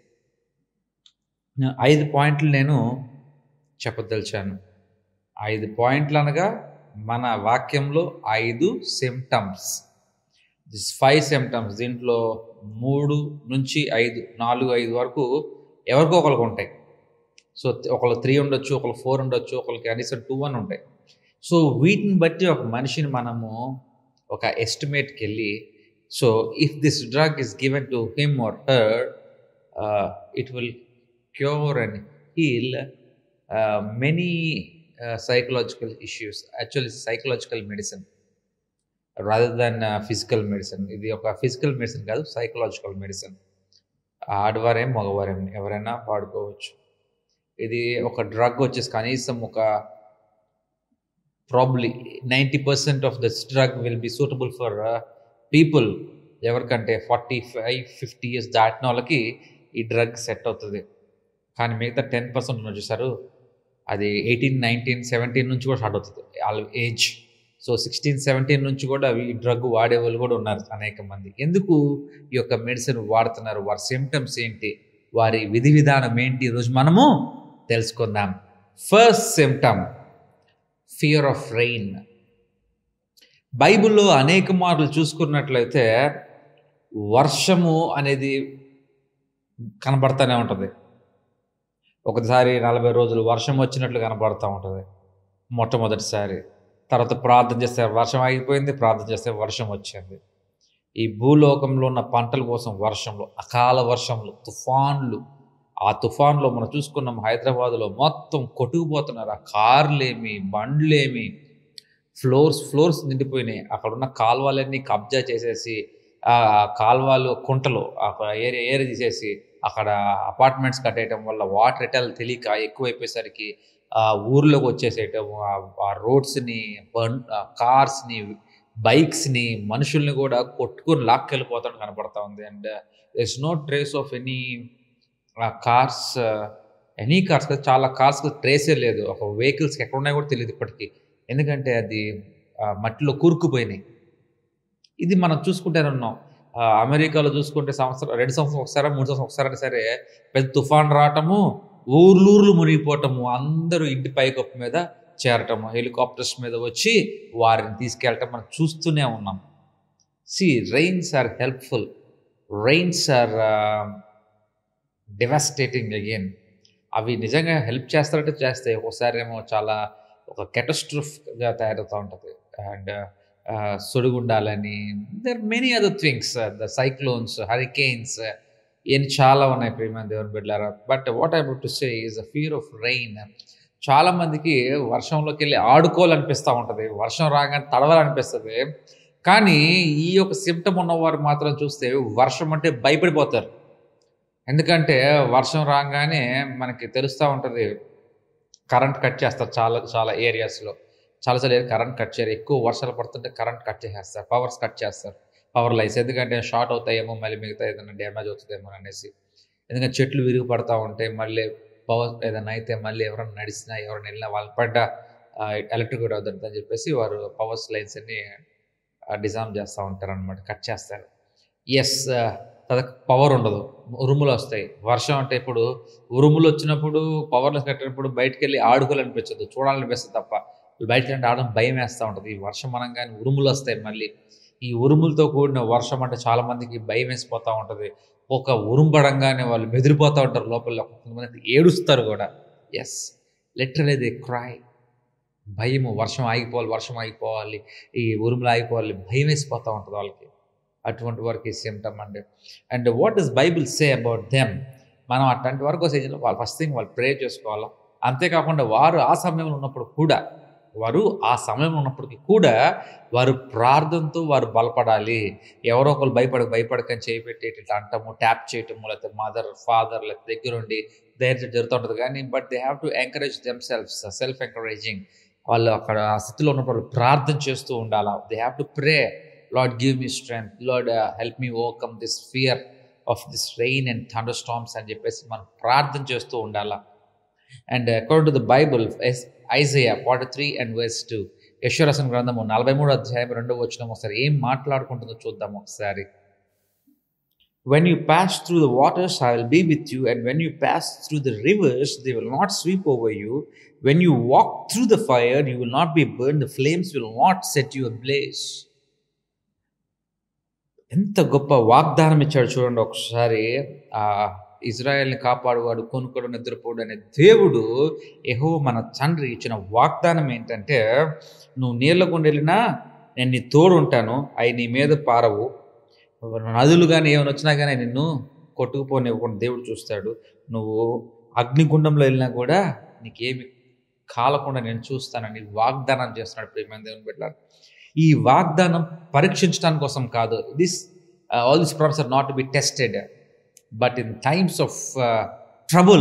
ఐదు పాయింట్లు నేను చెప్పదలిచాను ఐదు పాయింట్లు అనగా మన వాక్యంలో ఐదు సిమ్టమ్స్ దిస్ ఫైవ్ సిమ్టమ్స్ దీంట్లో మూడు నుంచి ఐదు నాలుగు ఐదు వరకు ఎవరికో ఒకరికి ఉంటాయి సో ఒకళ్ళు త్రీ ఉండొచ్చు ఒకళ్ళు ఫోర్ ఉండొచ్చు ఒకళ్ళకి కనీసం టూ అని ఉంటాయి సో వీటిని బట్టి ఒక మనిషిని మనము ఒక ఎస్టిమేట్కి వెళ్ళి so if this drug is given to him or her it will cure and heal many psychological issues actually psychological medicine rather than physical medicine ఇది ఒక ఫిజికల్ మెడిసిన్ కాదు సైకలాజికల్ మెడిసిన్ ఆడవారేం మగవారేం ఎవరైనా వాడుకోవచ్చు ఇది ఒక డ్రగ్ వచ్చేసి కనీసం ఒక probably ninety percent of this drug will be suitable for people ఎవరికంటే ఫార్టీ ఫైవ్ ఫిఫ్టీ ఇయర్స్ దాటిన వాళ్ళకి ఈ డ్రగ్ సెట్ అవుతుంది కానీ మిగతా టెన్ పర్సెంట్ ఉన్న చూసారు అది ఎయిటీన్ నైన్టీన్ సెవెంటీన్ నుంచి కూడా స్టార్ట్ అవుతుంది వాళ్ళ ఏజ్ సో సిక్స్టీన్ సెవెంటీన్ నుంచి కూడా ఈ డ్రగ్ వాడే వాళ్ళు కూడా ఉన్నారు అనేక మంది ఎందుకు ఈ యొక్క మెడిసిన్ వాడుతున్నారు వారి సిమ్టమ్స్ ఏంటి వారి విధి విధానం ఏంటి ఈరోజు మనము తెలుసుకుందాం first symptom fear of rain బైబిల్లో అనేక మార్లు చూసుకున్నట్లయితే వర్షము అనేది కనబడుతూనే ఉంటుంది ఒకసారి నలభై రోజులు వర్షం వచ్చినట్లు కనబడుతూ ఉంటుంది మొట్టమొదటిసారి తర్వాత ప్రార్థన చేస్తే వర్షం ఆగిపోయింది ప్రార్థన చేస్తే వర్షం వచ్చింది ఈ భూలోకంలో ఉన్న పంటల కోసం వర్షంలో అకాల వర్షంలో తుఫాన్లు ఆ తుఫాన్లో మనం చూసుకున్నాం హైదరాబాద్లో మొత్తం కొట్టుకుపోతున్నారు ఆ కార్లేమి బండ్లేమి ఫ్లోర్స్ ఫ్లోర్స్ నిండిపోయినాయి అక్కడ ఉన్న కాల్వలన్నీ కబ్జా చేసేసి ఆ కాల్వలు కుంటలు అక్కడ ఏరియా ఏరియా తీసేసి అక్కడ అపార్ట్మెంట్స్ కట్టేయటం వల్ల వాటర్ ఎటల్ తెలియక ఎక్కువైపోయేసరికి ఆ ఊర్లోకి వచ్చేసేయటం ఆ రోడ్స్ని బన్ కార్స్ని బైక్స్ని మనుషుల్ని కూడా కొట్టుకుని లాక్కెళ్ళిపోతాడు కనపడతా ఉంది and is no trace of any cars any cars చాలా కార్స్ ట్రేసే లేదు ఒక వెహికల్స్కి ఎక్కడ ఉన్నాయో కూడా తెలియదు ఇప్పటికీ ఎందుకంటే అది మట్టిలో కూరుకుపోయినాయి ఇది మనం చూసుకుంటూనే ఉన్నాం అమెరికాలో చూసుకుంటే సంవత్సరం రెండు సంవత్సరం ఒకసారి మూడు సంవత్సరం ఒకసారి సరే పెద్ద తుఫాన్ రావటము ఊర్లూర్లు మునిగిపోవటము అందరూ ఇంటి పైకప్పు మీద చేరటము హెలికాప్టర్స్ మీద వచ్చి వారిని తీసుకెళ్ళటం మనం చూస్తూనే ఉన్నాం see rains are helpful rains are devastating again అవి నిజంగా హెల్ప్ చేస్తారంటే చేస్తాయి ఒకసారి ఏమో చాలా ఒక కెటస్ట్రఫ్గా తయారవుతూ ఉంటుంది అండ్ సుడిగుండాలని there many other things the cyclones hurricanes ఇవన్నీ చాలా ఉన్నాయి ప్రేమ దేవుని బిడ్డారా but what I to say is a fear of rain చాలా మందికి వర్షంలోకి వెళ్ళి ఆడుకోవాలనిపిస్తూ ఉంటుంది వర్షం రాగానే తడవాలనిపిస్తుంది కానీ ఈ యొక్క సిమ్టమ్ ఉన్నవారు మాత్రం చూస్తే వర్షం అంటే భయపడిపోతారు ఎందుకంటే వర్షం రాగానే మనకి తెలుస్తూ ఉంటుంది కరెంట్ కట్ చేస్తారు చాలా చాలా ఏరియాస్లో చాలా చాలా కరెంట్ కట్ చేయరు ఎక్కువ వర్షాలు పడుతుంటే కరెంట్ కట్ చేసేస్తారు పవర్స్ కట్ చేస్తారు పవర్ లైన్స్ ఎందుకంటే షార్ట్ అవుతాయేమో మళ్ళీ మిగతా ఏదైనా డ్యామేజ్ అవుతుందేమో అనేసి ఎందుకంటే చెట్లు విరిగి పడతా ఉంటాయి మళ్ళీ పవర్ ఏదైనా అయితే మళ్ళీ ఎవరైనా నడిచినా ఎవరైనా వెళ్ళినా వాళ్ళు పడ్డ ఎలక్ట్రిక్ అవుతుంది అని చెప్పేసి వారు పవర్స్ లైన్స్ అన్ని డిజైన్ చేస్తూ ఉంటారు అనమాట కట్ చేస్తారు ఎస్ తదకు పవర్ ఉండదు ఉరుములు వస్తాయి వర్షం అంటే ఇప్పుడు ఉరుములు వచ్చినప్పుడు పవర్లు కట్టినప్పుడు బయటకు వెళ్ళి ఆడుకోవాలనిపించదు చూడాలనిపిస్తుంది తప్ప బయటకు వెళ్ళి ఆడడం భయం వేస్తూ ఉంటుంది ఈ వర్షం అనగానే ఉరుములు వస్తాయి మళ్ళీ ఈ ఉరుములతో కూడిన వర్షం అంటే చాలా మందికి భయం వేసిపోతూ ఉంటుంది ఒక ఉరుంబడంగానే వాళ్ళు బెదిరిపోతూ ఉంటారు లోపల కొంతమంది ఏడుస్తారు కూడా ఎస్ లిటరలీ దే క్రై భయము వర్షం ఆగిపోవాలి వర్షం ఆగిపోవాలి ఈ ఉరుములు ఆగిపోవాలి భయం వేసిపోతూ ఉంటుంది వాళ్ళకి అటువంటి వారికి సిమ్టమ్ అండి and what is Bible say about them మనం అట్లాంటి వరకు స్టేజ్లో వాళ్ళు ఫస్ట్ థింగ్ వాళ్ళు ప్రే చేసుకోవాలా అంతేకాకుండా వారు ఆ సమయంలో ఉన్నప్పుడు కూడా వారు ఆ సమయం ఉన్నప్పటికీ కూడా వారు ప్రార్థనతో వారు బలపడాలి ఎవరో ఒకరు భయపడ భయపడకని చేపెట్టి ఇట్లా అంటాము ట్యాప్ చేయటము లేకపోతే మదర్ ఫాదర్ లేకపోతే దగ్గరుండి ధైర్యం జరుగుతుంటుంది కానీ but they have to encourage them self self encouraging వాళ్ళు అక్కడ ఆ స్థితిలో ఉన్నప్పుడు ప్రార్థన చేస్తూ ఉండాలా they have to pray Lord give me strength Lord help me overcome this fear of this rain and thunder storms అని చెప్పేసి మనం ప్రార్థన చేస్తూ ఉండాలా and according to the Bible Isaiah forty three and verse two యశ్వరసన గ్రంథము నలభై మూడు అధ్యాయం రెండో వచ్చిన ఒకసారి ఏం మాట్లాడుకుంటుందో చూద్దాం ఒకసారి When you pass through the waters, I will be with you, and when you pass through the rivers, they will not sweep over you. When you walk through the fire, you will not be burned, the flames will not set you ablaze. ఎంత గొప్ప వాగ్దానం ఇచ్చాడు చూడండి ఒకసారి ఆ ఇజ్రాయెల్ని కాపాడువాడు కొనుక్కోడు నిద్రపోడు అనే దేవుడు ఎహో మన తండ్రి ఇచ్చిన వాగ్దానం ఏంటంటే నువ్వు నీళ్ళ గుండా వెళ్ళినా నేను నీ తోడు ఉంటాను అవి నీ మీద పారవు నదులు కానీ ఏమైనా వచ్చినా కానీ నిన్ను కొట్టుకుపోనివ్వకుండా దేవుడు చూస్తాడు నువ్వు అగ్నిగుండంలో వెళ్ళినా కూడా నీకేమి కాలకుండా నేను చూస్తానని వాగ్దానం చేస్తున్నాడు ప్రేమ దేవుని బిడ్డ ఈ వాగ్దానం పరీక్షించడానికి కోసం కాదు this all this problems are not be tested but in times of trouble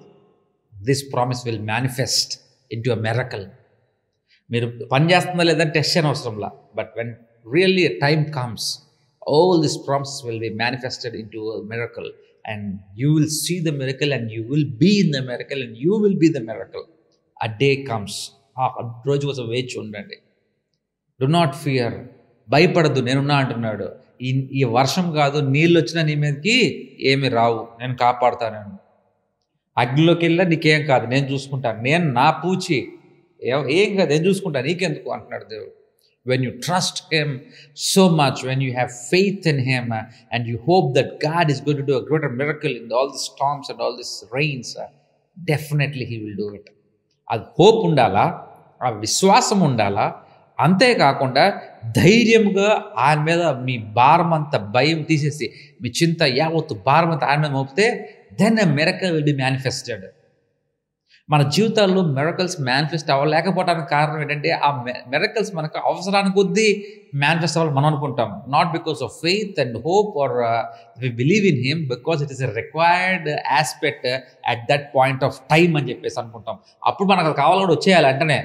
this promise will manifest in to a miracle మీరు పని చేస్తుందా లేదా టెస్ట్ చేయని అవసరంలా but when really time comes all these promises will be manifested into a miracle and you will see the miracle and you will be in the miracle and you will be the miracle a day comes ఆ రోజు కోసం వేచి ఉండండి do not fear భయపడద్దు నేనున్నా అంటున్నాడు ఈ ఈ వర్షం కాదు నీళ్ళు వచ్చినా నీ మీదకి ఏమి రావు నేను కాపాడుతాను అగ్నిలోకి వెళ్ళా నీకేం కాదు నేను చూసుకుంటాను నేను నా పూచి ఏ- ఏం కాదు నేను చూసుకుంటాను నీకెందుకు అంటున్నాడు దేవుడు when you trust him so much when you have faith in him uh, and you hope that god is going to do a greater miracle in all the storms and all these rains uh, definitely he will do it అది hope ఉండాలా ఆ విశ్వాసం ఉండాలా అంతేకాకుండా ధైర్యంగా ఆయన మీద మీ భారం అంత భయం తీసేసి మీ చింత యావత్తు భారం అంతా ఆయన మీద మోపితే then a miracle will be manifested మన జీవితాల్లో మెరకల్స్ మేనిఫెస్ట్ అవ్వలేకపోవడానికి కారణం ఏంటంటే ఆ మెరకల్స్ మనకు అవసరానికి కొద్దీ మేనిఫెస్ట్ అవ్వాలి మనం అనుకుంటాం not because of faith and hope are we believe in him because it is a required aspect at that point of time అని చెప్పేసి అనుకుంటాం అప్పుడు మనకు అది కావాలని కూడా వచ్చేయాలి అంటనే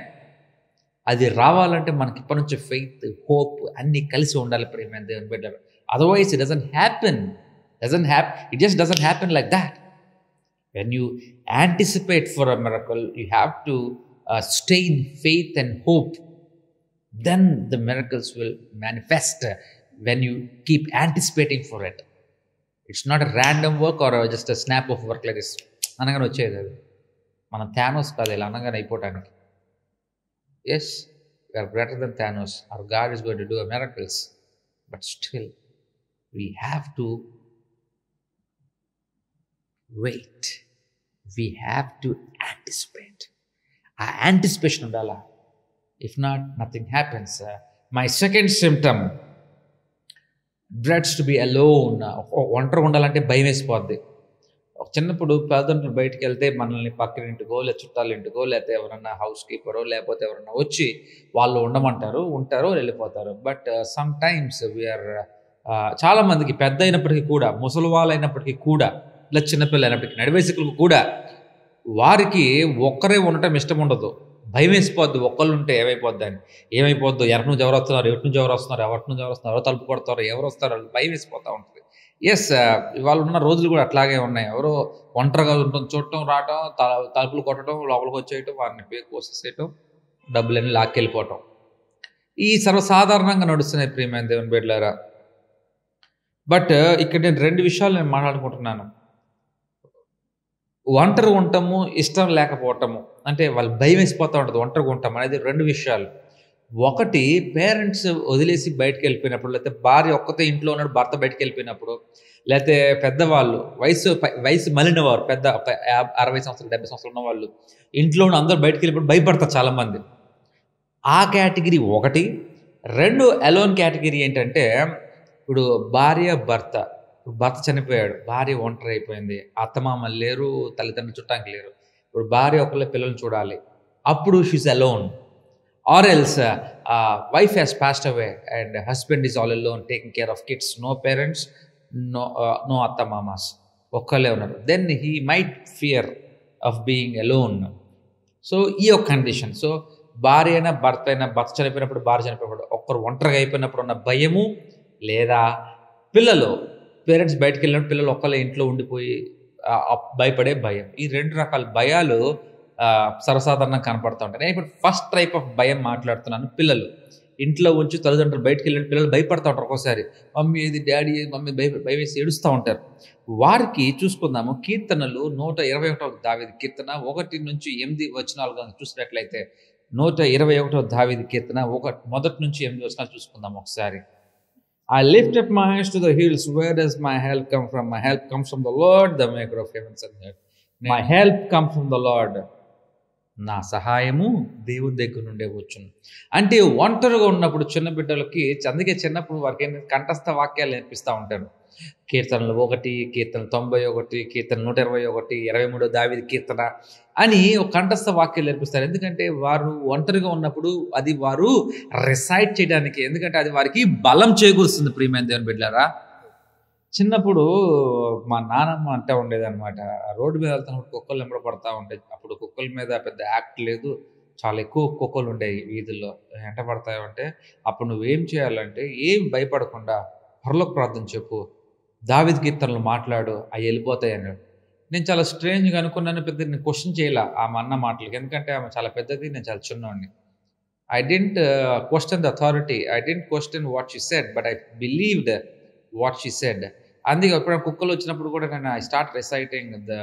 అది రావాలంటే మనకి ఇప్పటి నుంచి ఫెయిత్ హోప్ అన్నీ కలిసి ఉండాలి ప్రేమ దేవుని బిడ్డ otherwise it doesn't happen doesn't happen it just doesn't happen like that when you anticipate for a miracle you have to uh, stay in faith and hope then the miracles will manifest uh, when you keep anticipating for it it's not a random work or uh, just a snap of work like this అనగానే వచ్చేది అది మనం Thanos కాదు ఇలా అనగానే అయిపోవటానికి yes we're greater then Thanos our God is going to do miracles but still we have to wait. We have to anticipate. ఆ anticipation ఉండాలా if not nothing happens my second symptom dreads to be alone ఒంటరి ఉండాలంటే భయం వేసిపోద్ది ఒక చిన్నప్పుడు తల్లిదండ్రులు బయటికి వెళ్తే మనల్ని పక్కన ఇంటికో లేదా చుట్టాల ఇంటికో లేకపోతే ఎవరన్నా హౌస్ కీపరో లేకపోతే ఎవరన్నా వచ్చి వాళ్ళు ఉండమంటారు ఉంటారు వెళ్ళిపోతారు బట్ సమ్ టైమ్స్ వీఆర్ చాలా మందికి పెద్ద అయినప్పటికీ కూడా ముసలి వాళ్ళు అయినప్పటికీ కూడా ఇలా చిన్నపిల్లలు అయినప్పటికీ నడివేసికలకు కూడా వారికి ఒక్కరే ఉండటం ఇష్టం ఉండదు భయం వేసిపోద్ది ఒక్కళ్ళు ఉంటే ఏమైపోద్ది అని ఏమైపోద్దు ఎక్కడి నుంచి ఎవరు వస్తున్నారు ఎటు నుంచి ఎవరు వస్తున్నారు ఎవరి నుంచి ఎవరు వస్తున్నారు ఎవరు తలుపు కొడతారు ఎవరు వస్తారు వాళ్ళు భయం వేసిపోతూ ఉంటుంది ఎస్ ఇవాళ ఉన్న రోజులు కూడా అట్లాగే ఉన్నాయి ఎవరో ఒంటరిగా ఉంటుంది చూడటం రావటం త- తలుపులు కొట్టడం లోపలికి వచ్చేయటం వారిని పేరు కోసేసేయటం డబ్బులన్నీ లాక్కెళ్ళిపోవటం ఈ సర్వసాధారణంగా నడుస్తున్నాయి ప్రియమైన దేవుని బిడ్డలారా బట్ ఇక్కడ నేను రెండు విషయాలు నేను మాట్లాడుకుంటున్నాను ఒంటరి ఉండటము ఇష్టం లేకపోవటము అంటే వాళ్ళు భయం వేసిపోతూ ఉంటుంది ఒంటరిగా ఉంటాం అనేది రెండు విషయాలు ఒకటి పేరెంట్స్ వదిలేసి బయటకు వెళ్ళిపోయినప్పుడు లేకపోతే భార్య ఒక్కతే ఇంట్లో ఉన్నాడు భర్త బయటకు వెళ్ళిపోయినప్పుడు లేకపోతే పెద్దవాళ్ళు వయసు పై- వయసు మలిన వారు పెద్ద ఒక యాభై అరవై సంవత్సరాలు డెబ్బై సంవత్సరాలు ఉన్న వాళ్ళు ఇంట్లో ఉన్న అందరూ బయటకు వెళ్ళినప్పుడు భయపడతారు చాలామంది ఆ కేటగిరీ ఒకటి రెండు అలోన్ కేటగిరీ ఏంటంటే ఇప్పుడు భార్య భర్త ఇప్పుడు భర్త చనిపోయాడు భార్య ఒంటరి అయిపోయింది అత్తమామలు లేరు తల్లిదండ్రులు చుట్టానికి లేరు ఇప్పుడు భార్య ఒకళ్ళ పిల్లల్ని చూడాలి అప్పుడు she's alone or else wife has passed away and husband is alone taking care of kids no parents no no అత్త మామాస్ ఒక్కళ్ళే ఉన్నారు then he might fear of being alone so ఈ ఒక కండిషన్ సో భార్య అయినా భర్త అయినా భర్త చనిపోయినప్పుడు భార్య చనిపోయినప్పుడు ఒక్కరు ఒంటరిగా అయిపోయినప్పుడు ఉన్న భయము లేదా పిల్లలు పేరెంట్స్ బయటకు వెళ్ళినప్పుడు పిల్లలు ఒక్కళ్ళే ఇంట్లో ఉండిపోయి ఆ, ఆ భయపడే భయం ఈ రెండు రకాల భయాలు ఆ, సర్వసాధారణంగా కనపడుతూ ఉంటాయి నేను ఇప్పుడు ఫస్ట్ టైప్ ఆఫ్ భయం మాట్లాడుతున్నాను పిల్లలు ఇంట్లో ఉంచి తల్లిదండ్రులు బయటకు వెళ్ళిన పిల్లలు భయపడతా ఉంటారు ఒక్కోసారి మమ్మీ ఇది డాడీ ఏది, మమ్మీ భయ భయవేసి ఏడుస్తూ ఉంటారు వారికి చూసుకుందాము కీర్తనలు నూట ఇరవై ఒకటో దావిది కీర్తన ఒకటి నుంచి ఎనిమిది వచనాలు కనుక చూసినట్లయితే నూట ఇరవై ఒకటో దావిది కీర్తన ఒక మొదటి నుంచి ఎనిమిది వచనాలు చూసుకుందాం ఒకసారి I lift up my eyes to the hills. Where does my help come from? My help comes from the Lord, the maker of heavens and earth. My help comes from the Lord. నా సహాయము దేవుని దగ్గర నుండే వచ్చును అంటే ఒంటరిగా ఉన్నప్పుడు చిన్న బిడ్డలకి అందుకే చిన్నప్పుడు వారికి ఏంటంటే కంఠస్థ వాక్యాలు నేర్పిస్తూ ఉంటారు కీర్తనలు ఒకటి కీర్తన తొంభై ఒకటి కీర్తన నూట ఇరవై ఒకటి ఇరవై మూడో దావిది కీర్తన అని ఒక కంఠస్థ వాక్యాలు నేర్పిస్తారు ఎందుకంటే వారు ఒంటరిగా ఉన్నప్పుడు అది వారు రిసైడ్ చేయడానికి ఎందుకంటే అది వారికి బలం చేకూరుస్తుంది ప్రియమైన దేవుని బిడ్డారా చిన్నప్పుడు మా నానమ్మ అంటే ఉండేది అనమాట రోడ్డు మీద వెళ్తున్నప్పుడు కుక్కలు వెంబడ పడతా ఉంటాయి అప్పుడు కుక్కల మీద పెద్ద యాక్ట్ లేదు చాలా ఎక్కువ కుక్కలు ఉండేవి వీధుల్లో ఎంట పడతాయంటే అప్పుడు నువ్వేం చేయాలంటే ఏం భయపడకుండా పరలోక ప్రార్థన చెప్పు దావిద్ కీర్తనలు మాట్లాడు అవి వెళ్ళిపోతాయి అన్నాడు నేను చాలా స్ట్రేంజ్గా అనుకున్నాను పెద్ద నేను క్వశ్చన్ చేయాల ఆమె అన్న మాటలకి ఎందుకంటే ఆమె చాలా పెద్దది నేను చాలా చిన్నవాడిని I don't question the authority I don't question what she said but I believed what she said అందుకే ఎప్పుడైనా కుక్కలు వచ్చినప్పుడు కూడా నేను I start reciting the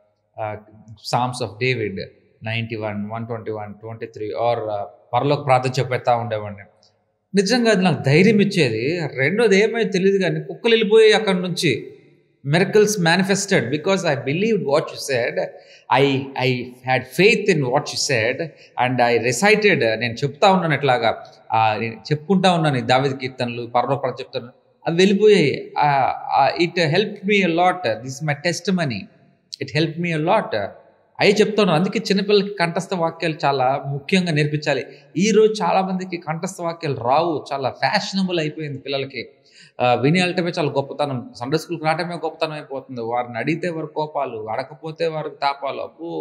psalms of David ninety one one twenty one twenty three or పరలోకి ప్రార్థన చెప్పేస్తా ఉండేవాడిని నిజంగా అది నాకు ధైర్యం ఇచ్చేది రెండోది ఏమైంది తెలియదు కానీ కుక్కలు వెళ్ళిపోయి అక్కడి నుంచి miracles manifested because I believe what you said I I had faith in what you said and I recited నేను చెప్తా ఉన్నాను ఎట్లాగా ఆ, నేను చెప్పుకుంటా ఉన్నాను ఈ దావిద కీర్తనలు పర్వప్రద చెప్తాను అవి వెళ్ళిపోయాయి it help me a lot this my testimony it help me a lot అవి చెప్తాను అందుకే చిన్నపిల్లలకి కంఠస్థ వాక్యాలు చాలా ముఖ్యంగా నేర్పించాలి ఈ రోజు చాలా మందికి కంఠస్థ వాక్యాలు రావు చాలా ఫ్యాషనబుల్ అయిపోయింది పిల్లలకి ఆ, విని వెళ్ళటమే చాలా గొప్పతనం సండే స్కూల్కి రావటమే గొప్పతనం అయిపోతుంది వారిని అడిగితే వారి కోపాలు అడగకపోతే వారికి తాపాలు అబ్బో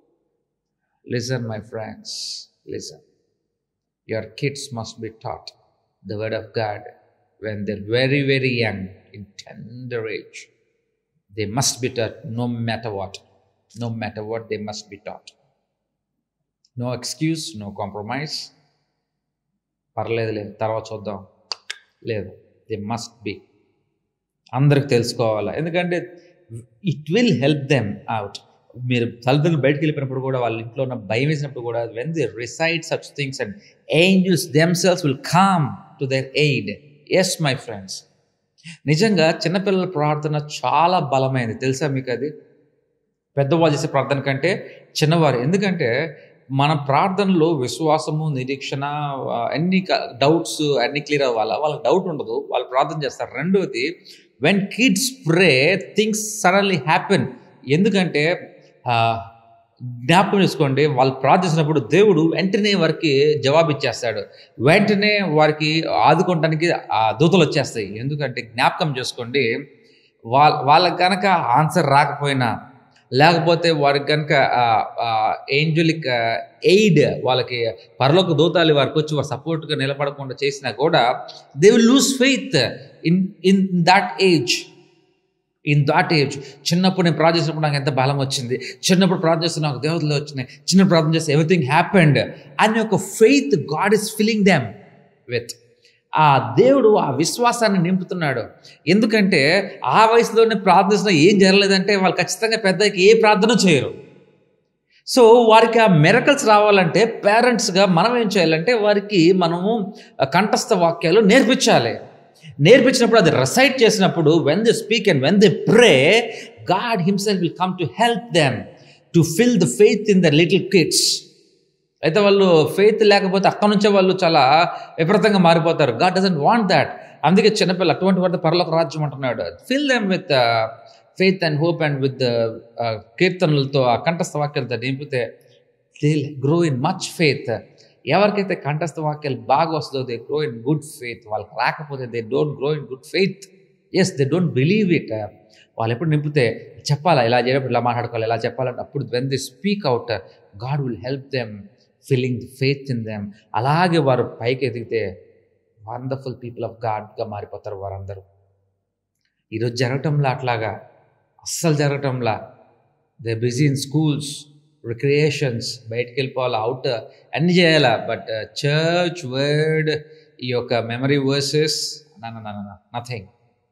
listen my friends listen your kids must be taught the word of God when they're very very young in tender age they must be taught no matter what no matter what they must be taught no excuse no compromise పర్లేదు లేదు తర్వాత చూద్దాం లేదు they must B అందరికి తెలుసుకోవాలా ఎందుకంటే it will help them out మీరు తల్లిదండ్రులు బయటకు వెళ్ళిపోయినప్పుడు కూడా వాళ్ళ ఇంట్లో ఉన్న భయం వేసినప్పుడు కూడా when they recite such things and angels themselves will come to their aid yes my friends నిజంగా చిన్నపిల్లల ప్రార్థన చాలా బలమైనది తెలుసా మీకు అది పెద్దవాళ్ళు చేసే ప్రార్థన కంటే చిన్నవారు ఎందుకంటే మన ప్రార్థనలో విశ్వాసము నిరీక్షణ ఆ, అన్ని డౌట్స్ అన్ని క్లియర్ అవ్వాలా వాళ్ళకి డౌట్ ఉండదు వాళ్ళు ప్రార్థన చేస్తారు రెండోది when kids pray things suddenly happen ఎందుకంటే ఆ, జ్ఞాపకం చేసుకోండి వాళ్ళు ప్రార్థించినప్పుడు దేవుడు వెంటనే వారికి జవాబు ఇచ్చేస్తాడు వెంటనే వారికి ఆదుకోవటానికి ఆ దూతలు వచ్చేస్తాయి ఎందుకంటే జ్ఞాపకం చేసుకోండి వాళ్ళ వాళ్ళకి కనుక ఆన్సర్ రాకపోయినా లేకపోతే వారికి కనుక ఏంజలిక్ ఎయిడ్ వాళ్ళకి పరలోక దూతాలు వారికి వచ్చి వారు సపోర్ట్గా నిలబడకుండా చేసినా కూడా they will lose faith in in that age in that age చిన్నప్పుడు నేను ప్రార్థించినప్పుడు నాకు ఎంత బలం వచ్చింది చిన్నప్పుడు ప్రార్థిస్తే నాకు దేవతలు వచ్చినాయి చిన్న ప్రార్థన చేస్తే ఎవ్రీథింగ్ హ్యాపెండ్ అని ఒక faith God is filling them with ఆ దేవుడు ఆ విశ్వాసాన్ని నింపుతున్నాడు ఎందుకంటే ఆ వయసులోనే ప్రార్థిస్తున్నా ఏం జరగలేదంటే వాళ్ళు ఖచ్చితంగా పెద్దకి ఏ ప్రార్థన చేయరు సో వారికి ఆ మెరకల్స్ రావాలంటే పేరెంట్స్గా మనం ఏం చేయాలంటే వారికి మనము కంఠస్థ వాక్యాలు నేర్పించాలి నేర్పించినప్పుడు అది రెసైట్ చేసినప్పుడు when they speak and when they pray God himself will come to help them to fill the faith in the little kids అయితే వాళ్ళు ఫెయిత్ లేకపోతే అక్కడ నుంచే వాళ్ళు చాలా విపరీతంగా మారిపోతారు గాడ్ డజంట్ వాంట్ దాట్ అందుకే చిన్నపిల్ల అటువంటి వాటి పరలోక రాజ్యం అంటున్నాడు fill them with faith and hope and with కీర్తనలతో ఆ కంఠస్థ వాక్యాలతో నింపితే they grow in much faith ఎవరికైతే కంఠస్థ వాక్యాలు బాగా వస్తుందో they grow in good faith వాళ్ళకి రాకపోతే they don't grow in good faith as they don't believe it వాళ్ళు ఎప్పుడు నింపితే చెప్పాలా ఇలా చేయడం ఇలా మాట్లాడుకోవాలి ఇలా చెప్పాలంటే అప్పుడు when they speak out God will help them feeling the faith in them అలాగే వారు పైకి ఎదిగితే వండర్ఫుల్ పీపుల్ ఆఫ్ గాడ్గా మారిపోతారు వారందరూ ఈరోజు జరగటంలా అట్లాగా అస్సలు జరగటంలా they busy in schools recreations బయటికి వెళ్ళిపోవాలి అవుట్ అన్ని చేయాలా బట్ చర్చ్ వర్డ్ ఈ యొక్క memory verses nothing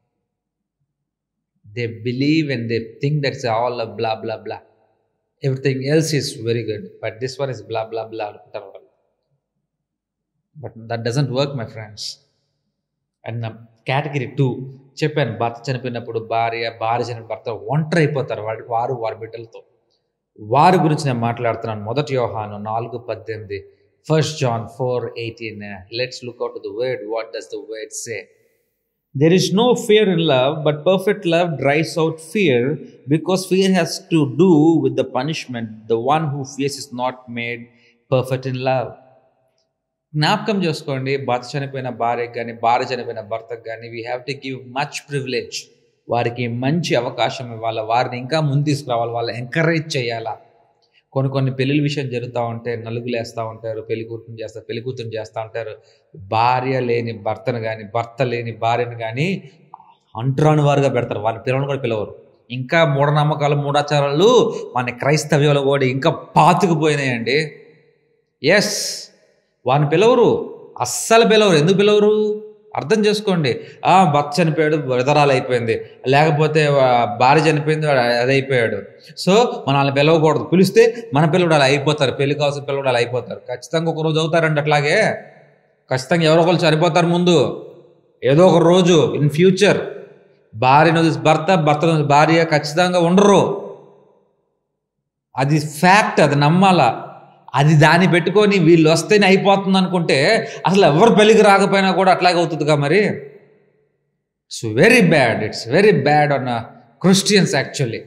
they believe and they think that's all blah blah blah everything else is very good but this one is blah blah blah అనుకుంటారు వాళ్ళు but that doesn't work my friends and నా category two చెప్పాను భర్త చనిపోయినప్పుడు భార్య భార్య చనిపోయిన భర్త ఒంటరి అయిపోతారు వాడి వారు వారి బిడ్డలతో వారి గురించి నేను మాట్లాడుతున్నాను మొదటి యోహాను నాలుగు పద్దెనిమిది first John four eighteen let's look out the word what does the word say There is no fear in love, but perfect love drives out fear because fear has to do with the punishment. The one who fears is not made perfect in love. జ్ఞాపకం చేసుకోండి భర్త చనిపోయిన భార్యకు కానీ భార్య చనిపోయిన భర్తకు కానీ we have to give much privilege వారికి మంచి అవకాశం ఇవ్వాలి వారిని ఇంకా ముందు తీసుకురావాలి వాళ్ళు ఎంకరేజ్ చేయాలా కొన్ని కొన్ని పెళ్ళిళ్ళ విషయం జరుగుతూ ఉంటే నలుగులు వేస్తూ ఉంటారు పెళ్లి కూతురు చేస్తారు పెళ్లి కూతురు చేస్తూ ఉంటారు భార్య లేని భర్తను కానీ భర్త లేని భార్యను కానీ అంటురాని వారుగా పెడతారు వాళ్ళని పిల్లలను కూడా పిలవరు ఇంకా మూఢనమ్మకాలు మూఢాచారాలు మన క్రైస్తవ్యంలో కూడా ఇంకా పాతుకుపోయినాయండి ఎస్ వారిని పిలవరు అస్సలు పిలవరు ఎందుకు పిలవరు అర్థం చేసుకోండి ఆ భర్త చనిపోయాడు విధరాలు అయిపోయింది లేకపోతే ఆ, భార్య చనిపోయింది వాడు అది అయిపోయాడు సో మన వాళ్ళని పిలవకూడదు పిలిస్తే మన పిల్లలు అలా అయిపోతారు పెళ్లి కావాల్సిన పిల్లలు అలా అయిపోతారు ఖచ్చితంగా ఒక రోజు అవుతారండి అట్లాగే ఖచ్చితంగా ఎవరో ఒకరు చనిపోతారు ముందు ఏదో ఒక రోజు ఇన్ ఫ్యూచర్ భార్యను వదిలేసి భర్త భర్త వదిలేసి భార్య ఖచ్చితంగా ఉండరు అది ఫ్యాక్ట్ అది నమ్మాలా అది దాన్ని పెట్టుకొని వీళ్ళు వస్తేనే అయిపోతుంది అనుకుంటే అసలు ఎవరు పెళ్ళికి రాకపోయినా కూడా అట్లాగే అవుతుందిగా మరి it's very bad it's very bad అన్న క్రిస్టియన్స్ యాక్చువల్లీ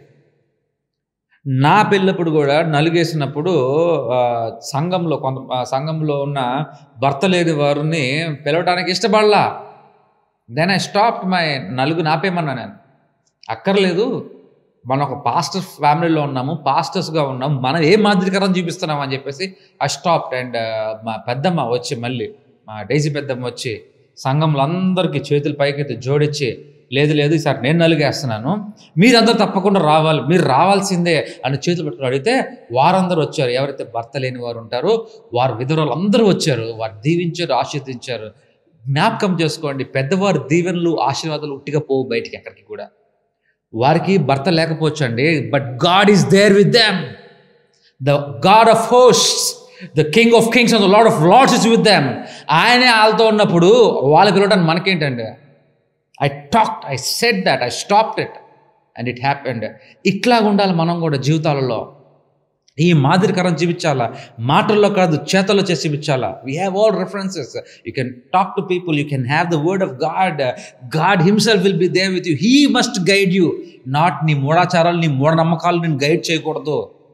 నా పెళ్ళప్పుడు కూడా నలుగేసినప్పుడు ఆ, సంఘంలో కొంత ఆ, సంఘంలో ఉన్న భర్త లేని వారిని పిలవడానికి ఇష్టపడలా దెన్ ఐ స్టాప్ మై నలుగు నాపేమన్నా నేను అక్కర్లేదు మనం ఒక పాస్టర్ ఫ్యామిలీలో ఉన్నాము పాస్టర్స్గా ఉన్నాము మనం ఏ మాదిరికరం చూపిస్తున్నాం అని చెప్పేసి ఐ స్టాప్ అండ్ మా పెద్దమ్మ వచ్చి మళ్ళీ మా డైజీ పెద్దమ్మ వచ్చి సంఘంలో అందరికీ చేతులు పైకెత్తి జోడించి లేదు లేదు ఈసారి నేను నలుగేస్తున్నాను మీరందరూ తప్పకుండా రావాలి మీరు రావాల్సిందే అని చేతులు పెట్టుకుని అడిగితే వారందరూ వచ్చారు ఎవరైతే భర్త లేని వారు ఉంటారో వారు విధురాలు అందరూ వచ్చారు వారు దీవించారు ఆశీర్వదించారు జ్ఞాపకం చేసుకోండి పెద్దవారు దీవెనలు ఆశీర్వాదాలు ఉట్టిగా పోవు బయటికి ఎక్కడికి కూడా వారికి భర్త లేకపోవచ్చు అండి but God is there with them the God of hosts the king of kings and the lord of lords is with them ఆయనే వాళ్ళతో ఉన్నప్పుడు వాళ్ళకి పిలవడానికి మనకేంటండి I talked I said that I stopped it and it happened ఇట్లా ఉండాలి మనం కూడా జీవితాలలో ఈ మాదిరికరం జీవించాలా మాటల్లో కాదు చేతల్లో చేసి చూపించాలా we have all references you can talk to people you can have the word of God God himself will be there with you he must guide you not నీ మూఢాచారాలు నీ మూఢనమ్మకాలు నేను గైడ్ చేయకూడదు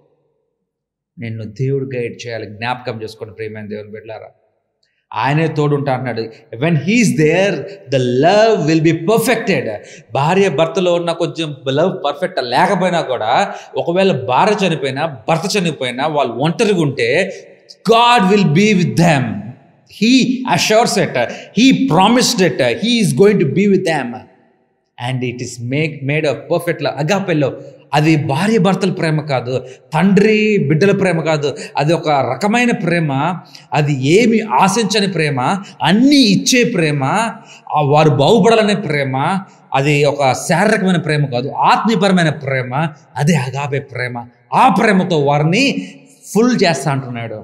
నిన్ను దేవుడు గైడ్ చేయాలి జ్ఞాపకం చేసుకోండి ప్రేమైన దేవుని బిడ్డారా ఆయనే తోడుంటా అంటున్నాడు when he's there the love will be perfected భార్య భర్తలో ఉన్న కొంచెం లవ్ పర్ఫెక్ట్ లేకపోయినా కూడా ఒకవేళ భార్య చనిపోయినా భర్త చనిపోయినా వాళ్ళు ఒంటరిగా ఉంటే God will be with them he assures that he promised that he is going to be with them and it is make made of perfect love అగాపెల్లో అది భార్య భర్తల ప్రేమ కాదు తండ్రి బిడ్డల ప్రేమ కాదు అది ఒక రకమైన ప్రేమ అది ఏమి ఆశించని ప్రేమ అన్నీ ఇచ్చే ప్రేమ ఆ వారు బాగుపడాలనే ప్రేమ అది ఒక శారీరకమైన ప్రేమ కాదు ఆత్మీయపరమైన ప్రేమ అదే అగాపే ప్రేమ ఆ ప్రేమతో వారిని ఫుల్ చేస్తా అంటున్నాడు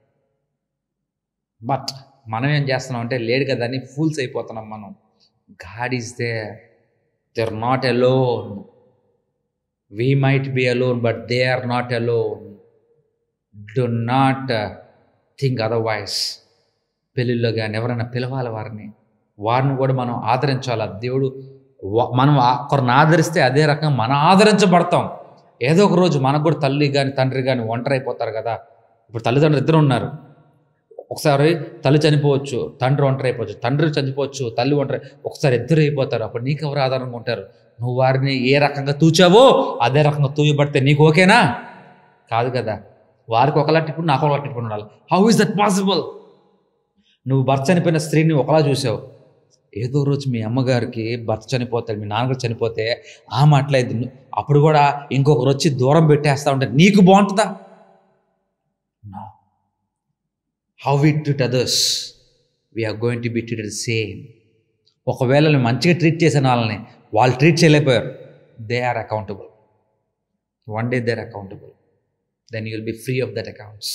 బట్ మనం ఏం చేస్తున్నాం అంటే లేడు కదా అని ఫూల్స్ అయిపోతున్నాం మనం God is there they are not alone we might be alone but they are not alone do not think otherwise పెళ్ళిళ్ళలో కానీ ఎవరైనా పిలవాలి వారిని వారిని కూడా మనం ఆదరించాలి దేవుడు వా- మనం ఆ- ఒకరిని ఆదరిస్తే అదే రకంగా మనం ఆదరించబడతాం ఏదో ఒక రోజు మనకు కూడా తల్లి కానీ తండ్రి కానీ ఒంటరి అయిపోతారు కదా ఇప్పుడు తల్లిదండ్రులు ఇద్దరు ఉన్నారు ఒకసారి తల్లి చనిపోవచ్చు తండ్రి ఒంటరి అయిపోవచ్చు తండ్రి చనిపోవచ్చు తల్లి ఒంటరి ఒకసారి ఇద్దరు అయిపోతారు అప్పుడు నీకు ఎవరు ఆధారంగా ఉంటారు నువ్వు వారిని ఏ రకంగా తూచావో అదే రకంగా తూయబడితే నీకు ఓకేనా కాదు కదా వారికి ఒకలా టిప్పు నాకు ఒకలా టిప్పు ఉండాలి హౌ ఇస్ దట్ పాసిబుల్ నువ్వు భర్త చనిపోయిన స్త్రీని ఒకలా చూసావు ఏదో రోజు మీ అమ్మగారికి భర్త చనిపోతాడు మీ నాన్నగారు చనిపోతే ఆ మాటలేదు అప్పుడు కూడా ఇంకొకరు వచ్చి దూరం పెట్టేస్తా ఉంటే నీకు బాగుంటుందా how we treat others we are going to be treated same ఒకవేళ నువ్వు మంచిగా ట్రీట్ చేసిన వాళ్ళని వాళ్ళు ట్రీట్ చేయలేకపోయారు they are accountable one day they are accountable then you will be free of that accounts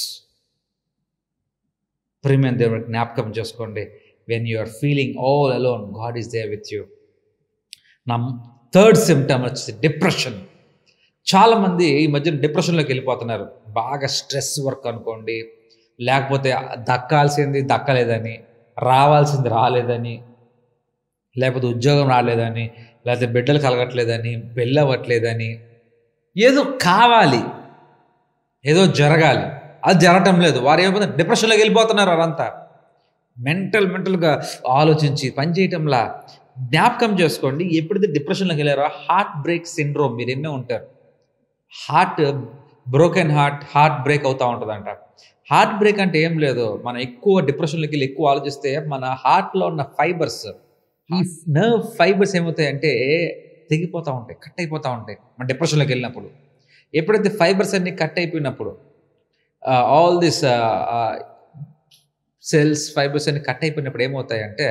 ప్రియమైన దేవుడు జ్ఞాపకం చేసుకోండి when you are feeling all alone God is there with you నా థర్డ్ సిమ్టమ్ వచ్చేసి డిప్రెషన్ చాలామంది ఈ మధ్యన డిప్రెషన్లోకి వెళ్ళిపోతున్నారు బాగా స్ట్రెస్ వర్క్ అనుకోండి లేకపోతే దక్కాల్సింది దక్కలేదని రావాల్సింది రాలేదని లేకపోతే ఉద్యోగం రాలేదని లేకపోతే బిడ్డలు కలగట్లేదని పెళ్ళి అవ్వట్లేదని ఏదో కావాలి ఏదో జరగాలి అది జరగటం లేదు వారు ఏమైపోతే డిప్రెషన్లోకి వెళ్ళిపోతున్నారు వారంతా మెంటల్ మెంటల్గా ఆలోచించి పని చేయటంలా జ్ఞాపకం చేసుకోండి ఎప్పుడైతే డిప్రెషన్లోకి వెళ్ళారో హార్ట్ బ్రేక్ సిండ్రోమ్ మీరు ఎన్నో ఉంటారు heart broken heart heart break అవుతూ ఉంటుందంట హార్ట్ బ్రేక్ అంటే ఏం లేదు మనం ఎక్కువ డిప్రెషన్లోకి వెళ్ళి ఎక్కువ ఆలోచిస్తే మన హార్ట్లో ఉన్న ఫైబర్స్ ఈ నర్వ్ ఫైబర్స్ ఏమవుతాయంటే తెగిపోతూ ఉంటాయి కట్ అయిపోతూ ఉంటాయి మన డిప్రెషన్లోకి వెళ్ళినప్పుడు ఎప్పుడైతే ఫైబర్స్ అన్ని కట్ అయిపోయినప్పుడు ఆల్ దిస్ సెల్స్ ఫైబర్స్ అన్ని కట్ అయిపోయినప్పుడు ఏమవుతాయంటే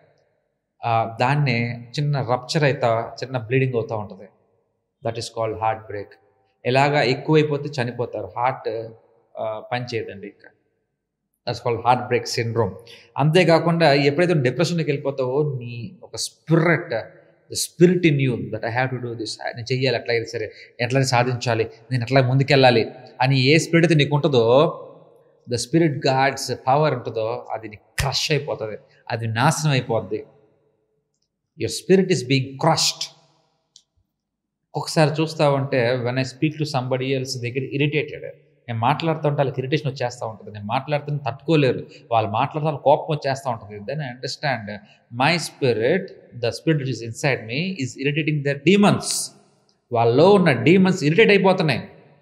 దాన్నే చిన్న రప్చర్ అవుతా చిన్న బ్లీడింగ్ అవుతూ ఉంటుంది that is called heart break ఎలాగా ఎక్కువైపోతే చనిపోతారు హార్ట్ పని చేయదండి ఇంకా that's called heart break syndrome అంతేకాకుండా ఎప్పుడైతే డిప్రెషన్కి వెళ్ళిపోతావో నీ ఒక spirit the spirit in you that I have to do this నేను చెయ్యాలి ఎట్లయినా సరే ఎట్లయినా సాధించాలి నేను ఎట్లా ముందుకెళ్ళాలి అని ఏ స్పిరిట్ అయితే నీకు ఉంటుందో ద స్పిరిట్ గాడ్స్ పవర్ ఉంటుందో అది నీకు క్రష్ అయిపోతుంది అది నాశనం అయిపోద్ది your spirit is being crushed ఒకసారి చూస్తూ ఉంటే when I speak to somebody else దగ్గర ఇరిటేటెడ్ నేను మాట్లాడుతూ ఉంటే వాళ్ళకి ఇరిటేషన్ వచ్చేస్తూ ఉంటుంది నేను మాట్లాడుతున్న తట్టుకోలేరు వాళ్ళు మాట్లాడుతూ వాళ్ళ కోపం వచ్చేస్తూ ఉంటుంది then I understand my spirit the spirit is inside me is irritating the demons వాళ్ళలో ఉన్న డీమన్స్ ఇరిటేట్ అయిపోతున్నాయి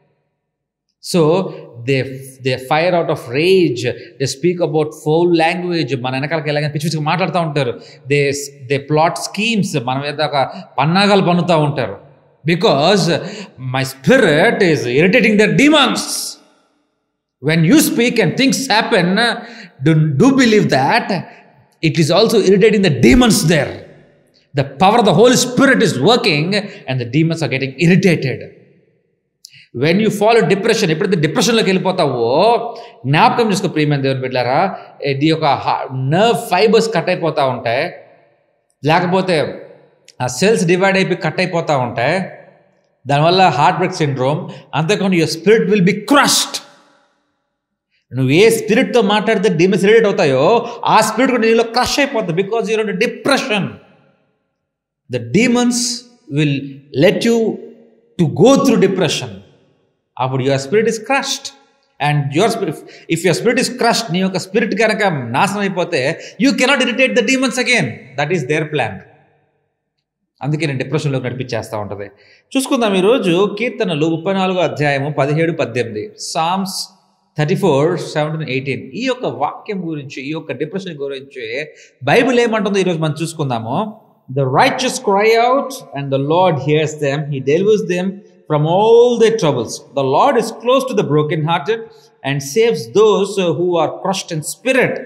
so they they fire out of rage they speak about foul language మన వెనకాలకి ఎలాగైనా పిచ్చి పిచ్చిగా మాట్లాడుతూ ఉంటారు దే దే ప్లాట్ స్కీమ్స్ మన మీద ఒక పన్నాగాలు పన్నుతూ ఉంటారు because my spirit is irritating the demons when you speak and things happen do do believe that it is also irritating the demons there the power the holy spirit is working and the demons are getting irritated when you follow depression ఎప్పుడైతే డిప్రెషన్లోకి వెళ్ళిపోతావో జ్ఞాపకం చేసుకో ప్రియమైన దేవుని బిడ్డారా ఇది ఒక nerve fibres cut అయిపోతూ ఉంటాయి లేకపోతే ఆ సెల్స్ డివైడ్ అయిపోయి కట్ అయిపోతూ ఉంటాయి దానివల్ల హార్ట్ బ్రేక్ సిండ్రోమ్ అంతేకాకుండా your spirit will be crushed నువ్వు ఏ స్పిరిట్తో మాట్లాడితే డిమన్స్ రిలేట్ అవుతాయో ఆ స్పిరిట్ కూడా నీలో క్రష్ అయిపోతుంది because your depression the demons will let you to go through depression అప్పుడు your spirit is crushed and your spirit if your spirit is crushed నీ యొక్క స్పిరిట్ కనుక నాశనం అయిపోతే you cannot irritate the demons again that is their plan అందుకే నేను డిప్రెషన్లోకి నడిపించేస్తూ ఉంటుంది చూసుకుందాం ఈరోజు కీర్తనలు ముప్పై నాలుగో అధ్యాయము పదిహేడు పద్దెనిమిది psalms thirty four seventeen eighteen ఈ యొక్క వాక్యం గురించి ఈ యొక్క డిప్రెషన్ గురించి బైబిల్ ఏమంటుందో ఈరోజు మనం చూసుకుందాము the righteous cry out and the lord hears them he delivers them from all the troubles the lord is close to the broken hearted and saves those who are crushed in spirit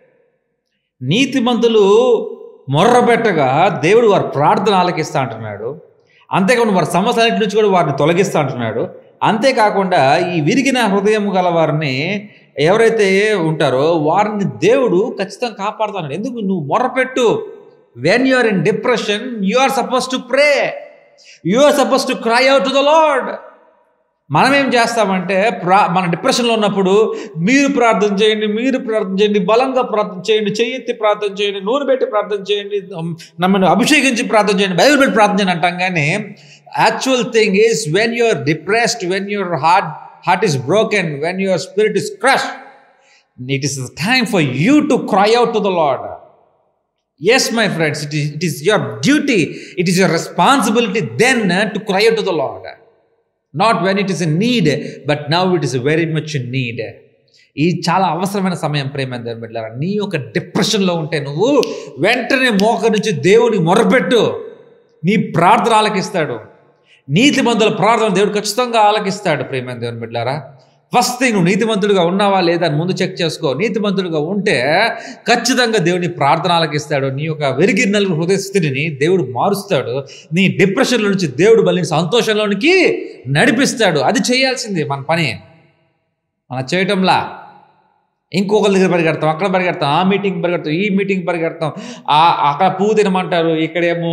నీతిమంతులు మొర్రబెట్టగా దేవుడు వారి ప్రార్థన ఆలకిస్తా అంటున్నాడు అంతేకాకుండా వారి సమస్యలన్నింటి నుంచి కూడా వారిని తొలగిస్తా అంటున్నాడు అంతేకాకుండా ఈ విరిగిన హృదయం గల వారిని ఎవరైతే ఉంటారో వారిని దేవుడు ఖచ్చితంగా కాపాడుతాడు ఎందుకు నువ్వు మొర్రపెట్టు when you are in depression you are suppose to pray you are suppose to cry out to the lord మనం ఏం చేస్తామంటే ప్రా మన డిప్రెషన్లో ఉన్నప్పుడు మీరు ప్రార్థన చేయండి మీరు ప్రార్థన చేయండి బలంగా ప్రార్థన చేయండి చెయ్యెత్తి ప్రార్థన చేయండి నూనె పెట్టి ప్రార్థన చేయండి నమ్మను అభిషేకించి ప్రార్థన చేయండి బైబిల్ పెట్టి ప్రార్థన చేయండి అంటాం కానీ actual thing is when you're depressed when your heart heart is broken when your spirit is crush it is time for you to cry out to the lord yes my friends it is it is your duty it is your responsibility then to cry out to the lord not when it is a need but now it is very much need ఈ చాలా అవసరమైన సమయం ప్రేమ బిడ్డారా నీ యొక్క డిప్రెషన్లో ఉంటే నువ్వు వెంటనే మోక నుంచి దేవుని మొరపెట్టు నీ ప్రార్థన ఆలకిస్తాడు నీతి మందుల ప్రార్థన దేవుడు ఖచ్చితంగా ఆలకిస్తాడు ప్రేమ దేవుని బిడ్డారా ఫస్ట్ థింగ్ నువ్వు నీతిమంతుడిగా ఉన్నావా లేదా అని ముందు చెక్ చేసుకో నీతిమంతుడిగా ఉంటే ఖచ్చితంగా దేవుని ప్రార్థన ఆలకిస్తాడు నీ యొక్క వెరిగి నలుగురు హృదయ స్థితిని దేవుడు మారుస్తాడు నీ డిప్రెషన్లో నుంచి దేవుడు మళ్ళీ సంతోషంలోనికి నడిపిస్తాడు అది చేయాల్సింది మన పని మన చేయటంలా ఇంకొకరి దగ్గర పరిగెడతాం అక్కడ పరిగెడతాం ఆ మీటింగ్ పరిగెడతాం ఈ మీటింగ్ పరిగెడతాం ఆ అక్కడ పువ్వు తినమంటారు ఇక్కడేమో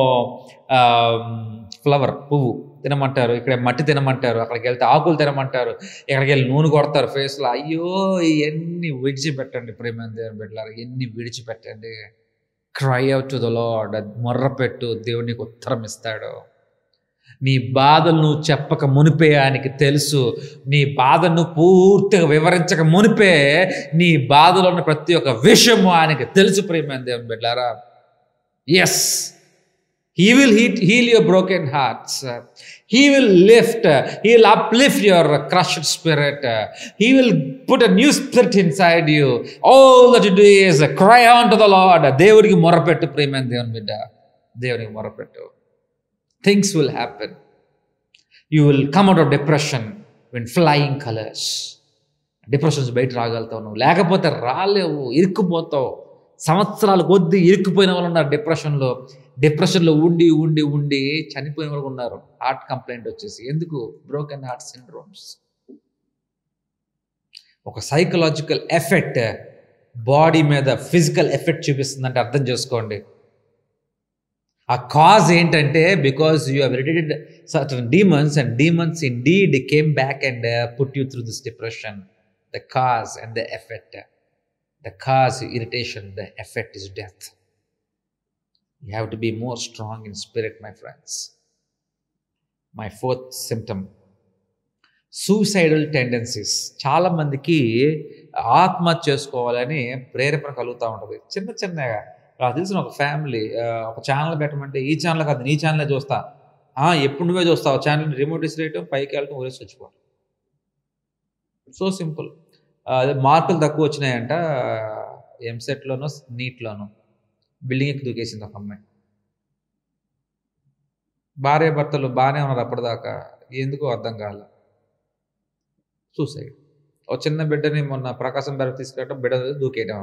ఫ్లవర్ పువ్వు తినమంటారు ఇక్కడ మట్టి తినమంటారు అక్కడికి వెళ్తే ఆకులు తినమంటారు ఇక్కడికి వెళ్ళి నూనె కొడతారు ఫేస్లో అయ్యో ఇవన్నీ విడిచిపెట్టండి ప్రేమ దేవుని బిడ్డలారా ఎన్ని విడిచిపెట్టండి cry out to the lord మొర్రపెట్టు దేవునికి ఉత్తరం ఇస్తాడు నీ బాధలు నువ్వు చెప్పక మునిపే ఆయనకి తెలుసు నీ బాధను పూర్తిగా వివరించక మునిపే నీ బాధలో ఉన్న ప్రతి ఒక్క విషయము ఆయనకి తెలుసు ప్రేమ దేవుని బిడ్డారా yes he will heat heal your broken hearts he will lift he will uplift your crushed spirit he will put a new spirit inside you all that do is cry on to the lord దేవుడికి మొరపెట్టు ప్రేమ దేవుని బిడ్డ దేవునికి మొరపెట్టు things will happen you will come out of depression win flying colours depressions బయట రాగలుగుతావు నువ్వు లేకపోతే రాలేవు ఇరుక్కుపోతావు సంవత్సరాలు కొద్దీ ఇరుక్కుపోయిన వాళ్ళు ఉన్నారు డిప్రెషన్లో డిప్రెషన్లో ఉండి ఉండి ఉండి చనిపోయిన వాళ్ళు ఉన్నారు హార్ట్ కంప్లైంట్ వచ్చేసి ఎందుకు బ్రోకెన్ హార్ట్ సిండ్రోమ్స్ ఒక సైకలాజికల్ ఎఫెక్ట్ బాడీ మీద ఫిజికల్ ఎఫెక్ట్ చూపిస్తుందంటే అర్థం చేసుకోండి ఆ కాజ్ ఏంటంటే because you have irritated certain demons and demons indeed came back and put you through this depression the cause and the effect the cause irritation the effect is death you have to be more strong in spirit my friends my fourth symptom suicidal tendencies చాలామందికి ఆత్మహత్య చేసుకోవాలని ప్రేరేపణ కలుగుతూ ఉంటుంది చిన్న చిన్నగా నాకు తెలిసిన ఒక ఫ్యామిలీ ఒక ఛానల్ పెట్టమంటే ఈ ఛానల్ కాదు నీ ఛానలే చూస్తా ఆ, ఎప్పుడు నువ్వే చూస్తావు ఛానల్ రిమోట్ ఇసిరేయటం పైకి వెళ్ళటం ఊరేసి వచ్చిపోవడం సో సింపుల్ అదే మార్కులు తక్కువ వచ్చినాయంట ఎంసెట్లోనూ నీట్లోనూ బిల్డింగ్ ఎక్కి దూకేసింది ఒక అమ్మాయి భార్య భర్తలు బాగానే ఉన్నారు అప్పటిదాకా ఎందుకో అర్థం కాల సూసైడ్ ఒక చిన్న బిడ్డని మొన్న ప్రకాశం బెరకు తీసుకెళ్ళటం బిడ్డ దూకేయడం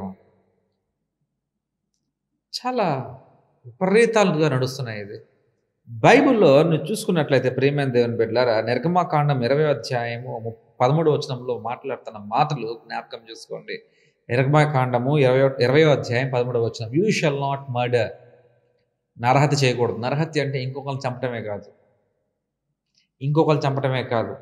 చాలా విపరీతాలుగా నడుస్తున్నాయి ఇది బైబిల్లో నువ్వు చూసుకున్నట్లయితే ప్రేమైన దేవుని బిడ్డలారా నిర్గమాకాండం ఇరవై అధ్యాయము ము- పదమూడు వచనంలో మాట్లాడుతున్న మాటలు జ్ఞాపకం చేసుకోండి నిర్గమాకాండము ఇరవై ఇరవై అధ్యాయం పదమూడవ వచనం యూ షల్ నాట్ మర్డర్ నరహత్య చేయకూడదు నరహత్య అంటే ఇంకొకరిని చంపటమే కాదు ఇంకొకరిని చంపటమే కాదు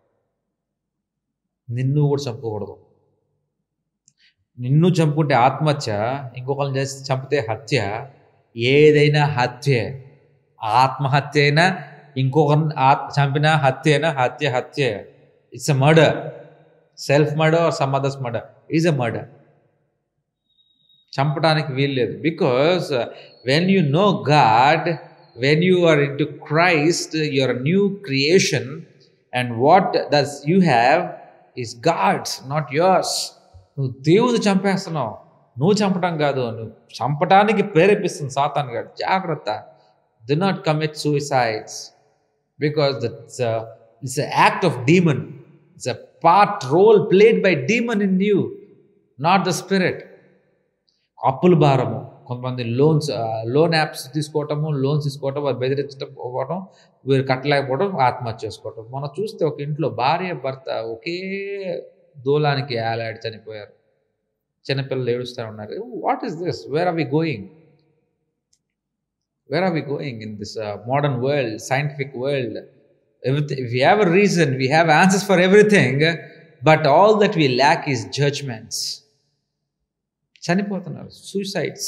నిన్ను కూడా చంపకూడదు నిన్ను చంపుకుంటే ఆత్మహత్య ఇంకొకరిని చేసి చంపితే హత్య ఏదైనా హత్యే ఆత్మహత్య అయినా ఇంకొకరిని ఆత్ చంపిన హత్య అయినా హత్య హత్య it's a murder self murder or some others murder is a murder చంపడానికి వీల్లేదు because when you know God when you are into Christ your new creation and what does you have is God's not yours నువ్వు దేవుడు చంపేస్తున్నావు నువ్వు చంపటం కాదు నువ్వు చంపటానికి ప్రేరేపిస్తుంది సాతాన్ గాడు జాగ్రత్త do not commit suicides because that's it's act of demon it's a part role played by demon in you not the spirit అప్పుల భారము కొంతమంది లోన్స్ లోన్ యాప్స్ తీసుకోవటము లోన్స్ తీసుకోవటం వారు బెదిరించడం పోవడం వీరు కట్టలేకపోవడం ఆత్మహత్య చేసుకోవటం మనం చూస్తే ఒక ఇంట్లో భార్య భర్త ఒకే దూలానికి ఏలాడి చనిపోయారు చిన్నపిల్లలు ఏడుస్తూ ఉన్నారు what is this where are we going where are we going in this modern world scientific world everything if we have a reason we have answers for everything but all that we lack is judgments చనిపోతున్నారు suicides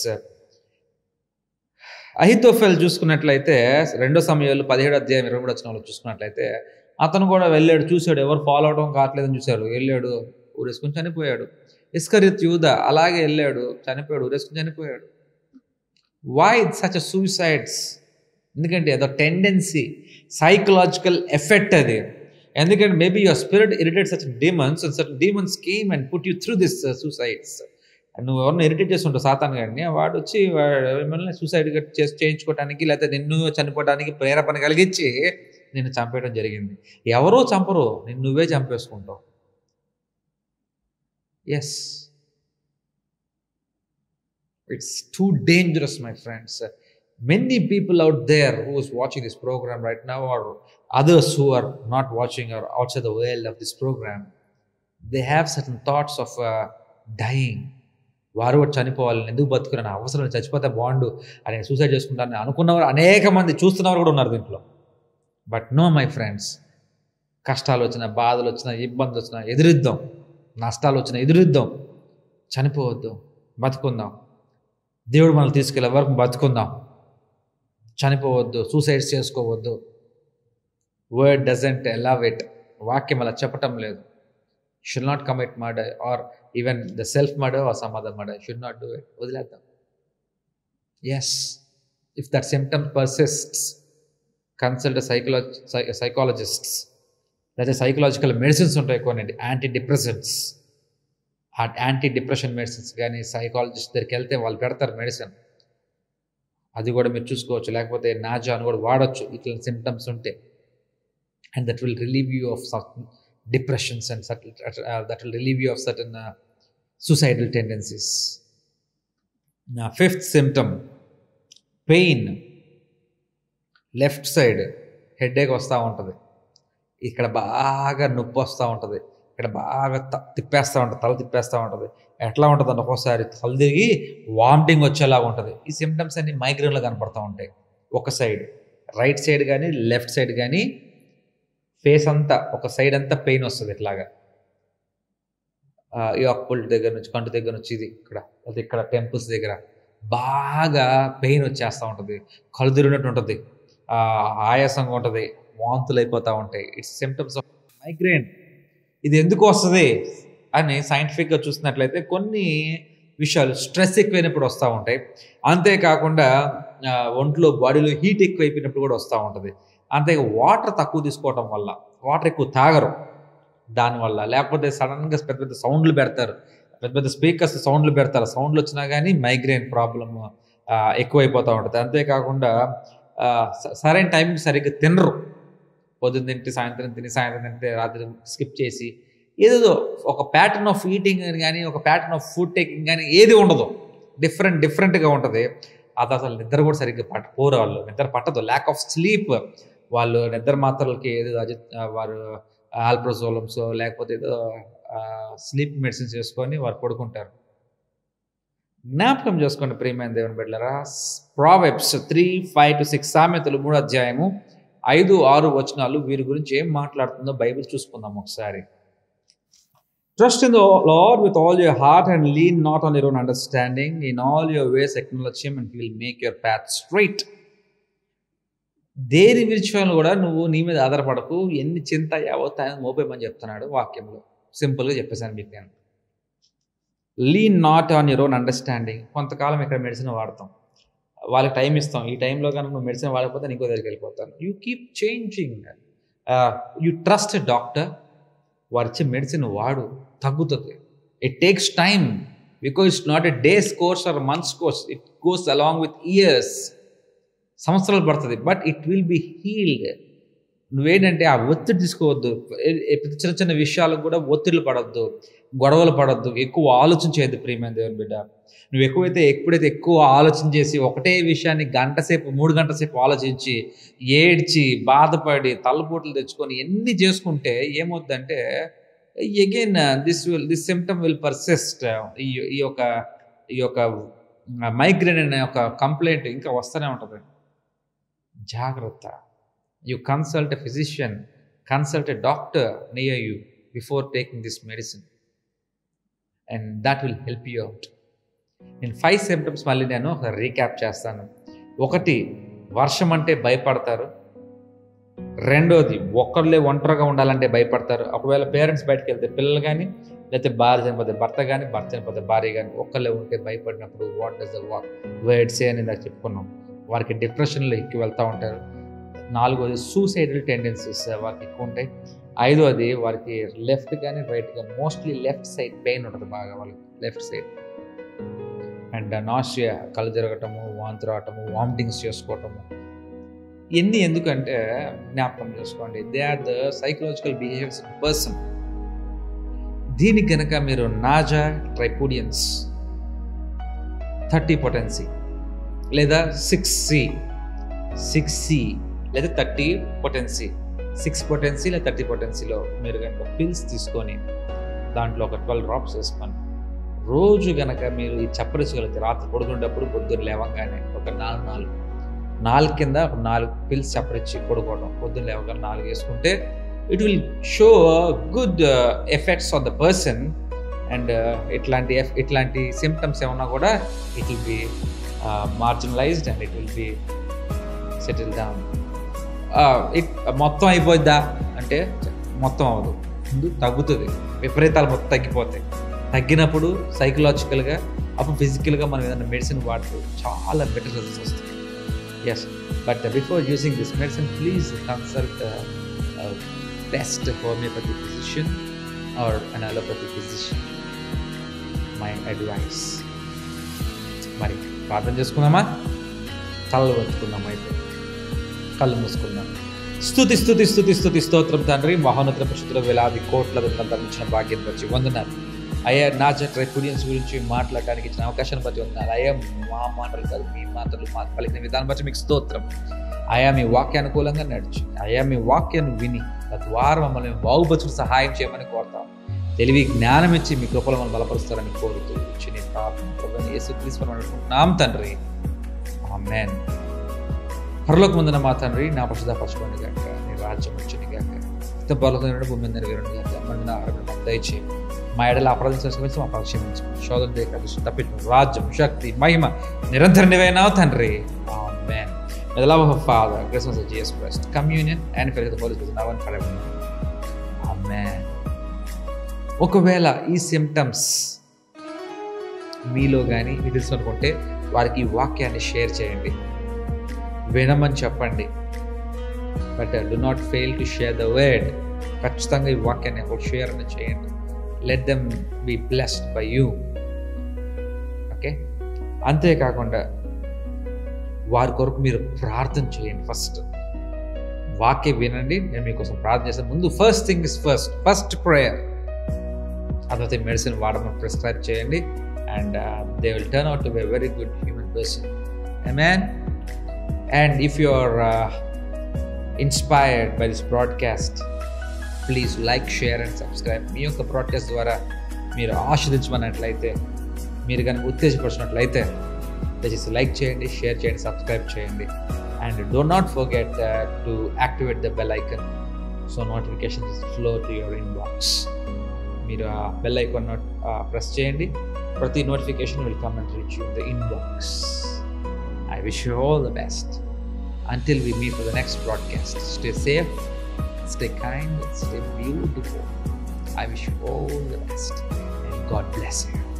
Ahithophel చూసుకున్నట్లయితే రెండో సమయంలో పదిహేడు అధ్యాయం ఇరవై మూడు వచ్చిన చూసుకున్నట్లయితే అతను కూడా వెళ్ళాడు చూశాడు ఎవరు ఫాలో అవడం కావట్లేదని చూశాడు వెళ్ళాడు ఊరేసుకుని చనిపోయాడు ఇస్కరిత్ యూద అలాగే వెళ్ళాడు చనిపోయాడు ఉరేసుకుని చనిపోయాడు వై సచ్ సూసైడ్స్ ఎందుకంటే అదో టెండెన్సీ సైకలాజికల్ ఎఫెక్ట్ అది ఎందుకంటే maybe your spirit irritate such demons and such demons came and put you through this suicides నువ్వు ఎవరిని ఇరిటేట్ చేస్తుంటావు సాతాన్ గారిని వాడు వచ్చి వాడు మిమ్మల్ని సూసైడ్ చేసి చేయించుకోవడానికి లేకపోతే నిన్ను చనిపోవడానికి ప్రేరేపణ కలిగించి నిన్ను చంపేయడం జరిగింది ఎవరో చంపరు నిన్ను నువ్వే చంపేసుకుంటావు yes it's too dangerous my friends many people out there who is watching this programme right now are others who are not watching or outside the world of this program, they have certain thoughts of uh, dying. వారు కూడా చనిపోవాలని ఎందుకు బతుకున్నాను అవసరం చచ్చిపోతే బాగుండు అని suicide చేసుకుంటానని అనుకున్నవారు అనేక మంది చూస్తున్నవారు కూడా ఉన్నారు దీంట్లో బట్ నో మై ఫ్రెండ్స్ కష్టాలు వచ్చిన బాధలు వచ్చిన ఇబ్బందులు వచ్చిన ఎదురిద్దాం నష్టాలు వచ్చిన ఎదురిద్దాం చనిపోవద్దు బతుకుందాం దేవుడు మనల్ని తీసుకెళ్ళే వరకు బతుకుందాం చనిపోవద్దు సూసైడ్స్ చేసుకోవద్దు వర్డ్ డజంట్ అలవ్ ఇట్ వాక్యం అలా చెప్పటం లేదు should not commit murder or even the self murder or some other murder should not do it వదిలేద్దాం yes if that symptom persists consult psychology psychologists లేదా సైకలాజికల్ మెడిసిన్స్ ఉంటాయి కొన్ని anti depressants ఆ anti depression medicines కానీ psychologist దగ్గరికి వెళ్తే వాళ్ళు పెడతారు మెడిసిన్ అది కూడా మీరు చూసుకోవచ్చు లేకపోతే నాజా అని కూడా వాడచ్చు ఇట్లా సిమ్టమ్స్ ఉంటే and that will relieve you of certain depressions and certain, uh, that will relieve you of certain uh, suicidal tendencies. Now, fifth symptom pain. Left side headache వస్తూ ఉంటుంది ఇక్కడ బాగా నొప్పి వస్తూ ఉంటుంది ఇక్కడ బాగా త- తిప్పేస్తూ ఉంటుంది తల తిప్పేస్తూ ఉంటుంది ఎట్లా ఉంటుంది అంటే ఒక్కోసారి తల తిరిగి వామిటింగ్ వచ్చేలాగా ఉంటుంది ఈ సిమ్టమ్స్ అన్ని మైగ్రేన్లో కనపడుతూ ఉంటాయి ఒక సైడ్ రైట్ సైడ్ కానీ లెఫ్ట్ సైడ్ కానీ ఫేస్ అంతా ఒక సైడ్ అంతా పెయిన్ వస్తుంది ఇట్లాగా ఆ, ఈ అప్పుల దగ్గర నుంచి కంటి దగ్గర నుంచి ఇది ఇక్కడ అది ఇక్కడ టెంపుల్స్ దగ్గర బాగా పెయిన్ వచ్చేస్తూ ఉంటుంది కళ్ళు తిరిగినట్టు ఉంటుంది ఆ, ఆయాసంగా ఉంటుంది వాంతులు అయిపోతూ ఉంటాయి ఇట్స్ సిమ్టమ్స్ ఆఫ్ మైగ్రేన్ ఇది ఎందుకు వస్తుంది అని సైంటిఫిక్గా చూసినట్లయితే కొన్ని విషయాలు స్ట్రెస్ ఎక్కువైనప్పుడు వస్తూ ఉంటాయి అంతేకాకుండా ఆ, ఒంట్లో బాడీలో హీట్ ఎక్కువైపోయినప్పుడు కూడా వస్తూ ఉంటుంది అంతే వాటర్ తక్కువ తీసుకోవటం వల్ల వాటర్ ఎక్కువ తాగరు దానివల్ల లేకపోతే సడన్గా పెద్ద పెద్ద సౌండ్లు పెడతారు పెద్ద పెద్ద స్పీకర్స్ సౌండ్లు పెడతారు సౌండ్లు వచ్చినా కానీ మైగ్రేన్ ప్రాబ్లమ్ ఎక్కువైపోతూ ఉంటుంది అంతేకాకుండా ఆ, స- సరైన టైంకి సరిగ్గా తినరు పొద్దున్న తింటే సాయంత్రం తిని సాయంత్రం తింటే రాత్రి స్కిప్ చేసి ఏదో ఒక ప్యాటర్న్ ఆఫ్ ఈటింగ్ కానీ ఒక ప్యాటర్న్ ఆఫ్ ఫుడ్ టేకింగ్ కానీ ఏది ఉండదు డిఫరెంట్ డిఫరెంట్గా ఉంటుంది అది అసలు నిద్ర కూడా సరిగ్గా పట్ట పోరు వాళ్ళు నిద్ర పట్టదు ల్యాక్ ఆఫ్ స్లీప్ వాళ్ళు నిద్ర మాత్రలకి ఏదో అజిత్ ఆ, వారు ఆల్ప్రోజోలమ్స్ లేకపోతే ఏదో స్లీప్ మెడిసిన్స్ చేసుకొని వారు పడుకుంటారు జ్ఞాపకం చేసుకోండి ప్రియమైన దేవుని బిడ్డలారా Proverbs three five to six సామెతలు మూడు అధ్యాయము ఐదు ఆరు వచనాలు వీరి గురించి ఏం మాట్లాడుతుందో బైబిల్ చూసుకుందాం ఒకసారి trust in the Lord with all your heart and lean not on your own understanding in all your ways acknowledge and will make your path straight దేని విషయంలో కూడా నువ్వు నీ మీద ఆధారపడకు ఎన్ని చింత యావత్తాయని మోపేమని చెప్తున్నాడు వాక్యంలో సింపుల్గా చెప్పేశాను మీకు నేను lean not on your own understanding కొంతకాలం ఇక్కడ మెడిసిన్ వాడతాం వాళ్ళకి టైం ఇస్తాం ఈ టైంలో కనుక నువ్వు మెడిసిన్ వాడకపోతే నీకో దగ్గరికి వెళ్ళిపోతాను you keep changing you trust doctor వారు ఇచ్చే మెడిసిన్ వాడు తగ్గుతుంది it takes time because it's not a days course or months course it goes along with years సంవత్సరాలు పడుతుంది but it will be healed నువ్వేంటంటే ఆ ఒత్తిడి తీసుకోవద్దు ఏ- ఏ ప్రతి చిన్న చిన్న విషయాలకు కూడా ఒత్తిడిలు పడద్దు గొడవలు పడద్దు ఎక్కువ ఆలోచన చేయొద్దు ప్రియమైన దేవుని బిడ్డ నువ్వు ఎక్కువైతే ఎప్పుడైతే ఎక్కువ ఆలోచన చేసి ఒకటే విషయాన్ని గంట సేపు మూడు గంటల సేపు ఆలోచించి ఏడ్చి బాధపడి తలపోట్లు తెచ్చుకొని ఎన్ని చేసుకుంటే ఏమవుద్దంటే again this will this symptom will persist ఈ ఈ యొక్క ఈ యొక్క మైగ్రేన్ అనే ఒక కంప్లైంట్ ఇంకా వస్తూనే ఉంటుంది జాగ్రత్త you consult a physician consult a doctor near you before taking this medicine and that will help you out నేను ఫైవ్ సిమ్టమ్స్ మళ్ళీ నేను ఒక రీక్యాప్ చేస్తాను ఒకటి వర్షం అంటే భయపడతారు రెండోది ఒక్కళ్ళే ఒంటరిగా ఉండాలంటే భయపడతారు ఒకవేళ పేరెంట్స్ బయటకు వెళ్తే పిల్లలు కానీ లేకపోతే భార్య చనిపోతే భర్త కానీ భర్త చనిపోతే భార్య కానీ ఒక్కళ్ళే ఉంటే భయపడినప్పుడు what does the walk words అని ఇందాక చెప్పుకున్నాం వారికి డిప్రెషన్లో ఎక్కి వెళ్తూ ఉంటారు నాలుగోది సూసైడల్ టెండెన్సీస్ వారికి ఎక్కువ ఉంటాయి ఐదోది వారికి లెఫ్ట్ కానీ రైట్ కానీ మోస్ట్లీ లెఫ్ట్ సైడ్ పెయిన్ ఉంటుంది బాగా వాళ్ళకి లెఫ్ట్ సైడ్ అండ్ నాసియా కళ్ళు తిరగటము వాంతి రావటము వామిటింగ్స్ చేసుకోవటము ఇవన్నీ ఎందుకంటే జ్ఞాపకం చేసుకోండి they are the psychological behaviours person దీనికి కనుక మీరు నాజా ట్రైపోడియన్స్ థర్టీ పొటెన్సీ లేదా సిక్స్ సి సిక్స్ సి లేదా థర్టీ పొటెన్సీ సిక్స్ పొటెన్సీ లేదా థర్టీ పొటెన్సీలో మీరు కనుక పిల్స్ తీసుకొని దాంట్లో ఒక ట్వెల్వ్ డ్రాప్స్ వేసుకొని రోజు గనక మీరు ఈ చప్పరించగలిగితే రాత్రి పడుకునేటప్పుడు పొద్దున్న లేవగానే ఒక నాలుగు నాలుగు నాలుగు కింద ఒక నాలుగు పిల్స్ చప్పరించి పడుకోవడం పొద్దున్న లేవగానే నాలుగు వేసుకుంటే it will show good effects on the person and ఇట్లాంటి ఎఫ్- ఇట్లాంటి సిమ్టమ్స్ ఏమన్నా కూడా it will be marginalised and it will be settle down it మొత్తం అయిపోద్దా అంటే మొత్తం అవ్వదు ముందు తగ్గుతుంది విపరీతాలు మొత్తం తగ్గిపోతాయి తగ్గినప్పుడు సైకలాజికల్గా అప్పుడు ఫిజికల్గా మనం ఏదైనా మెడిసిన్ వాడుతూ చాలా బెటర్ రిజల్ట్స్ వస్తాయి yes but before using this medicine please consult best homeopathy physician or an allopathy physician my advice మరి ప్రార్థన చేసుకుందామా కళ్ళు వంచుకుందాం అయితే కళ్ళు మూసుకుందాం స్థుతి స్థుతి స్థుతి స్థుతి స్తోత్రం తండ్రి మహోన్నత పరిశుద్ధుల వేలాది కోట్ల అందించిన భాగ్యం వచ్చి వందనాలు అయ్యా నా ట్రైపూడియన్స్ గురించి మాట్లాడడానికి ఇచ్చిన అవకాశాన్ని బట్టి వందనాలు అయ్యా మా మాటలు కాదు మీ మాటలు మా పలికిన విధానం బట్టి మీకు స్తోత్రం అయా మీ వాక్యానుకూలంగా నడిచి అయా మీ వాక్యాన్ని విని తద్వారా మమ్మల్ని బాగుపరచుకు సహాయం చేయమని కోరుతాం తెలివి జ్ఞానం ఇచ్చి మీ కృపలు మనం బలపరుస్తారని కోరుతూ ఇచ్చి నీ ప్రార్థన ప్రభువైన యేసుక్రీస్తు మనం అనుకుంటున్నాం తండ్రి ఆమేన్ పరలోక ముందున మా తండ్రి నా పరిశుద్ధ పరచుకోండి గాక నీ రాజ్యం వచ్చింది గాక ఇంత బలమైన భూమి మీద నెరవేరండి గాక మన ఆహారం మాకు దయచేయండి మా ఎడల అపరాధం చేసుకుని మా పక్షమించు శోధన దగ్గర తప్పించు రాజ్యం శక్తి మహిమ నిరంతరం నీవైనావు తండ్రి ఆమేన్ May the love of our Father, Christmas of Jesus Christ, communion and fellowship of the Holy Spirit now and forever. Amen. ఒకవేళ ఈ సిమ్టమ్స్ మీలో కానీ మీకు తెలుసు అనుకుంటే వారికి ఈ వాక్యాన్ని షేర్ చేయండి వినమని చెప్పండి but do not fail to share the word ఖచ్చితంగా ఈ వాక్యాన్ని ఒక షేర్ అని చేయండి let them be blessed by you okay అంతేకాకుండా వారి కొరకు మీరు ప్రార్థన చేయండి ఫస్ట్ వాక్యం వినండి నేను మీకోసం ప్రార్థన చేస్తాను ముందు first thing is first first prayer ఆ తర్వాత మెడిసిన్ వాడమని ప్రిస్క్రైబ్ చేయండి and they will turn out to be very good human person man and if you are inspired by this broadcast please like share and subscribe మీ యొక్క broadcast ద్వారా మీరు ఆస్వాదించమన్నట్లయితే మీరు కనుక ఉత్తేజపరిచినట్లయితే దయచేసి లైక్ చేయండి షేర్ చేయండి సబ్స్క్రైబ్ చేయండి and do not forget to activate the bell icon so notifications flow to your inbox మీరు ఆ బెల్ ఐకాన్ ప్రెస్ చేయండి ప్రతి notification will come and reach you the inbox I wish you all the best until we meet for the next broadcast. Stay safe, stay kind, stay beautiful. I wish you all the best. And God bless you.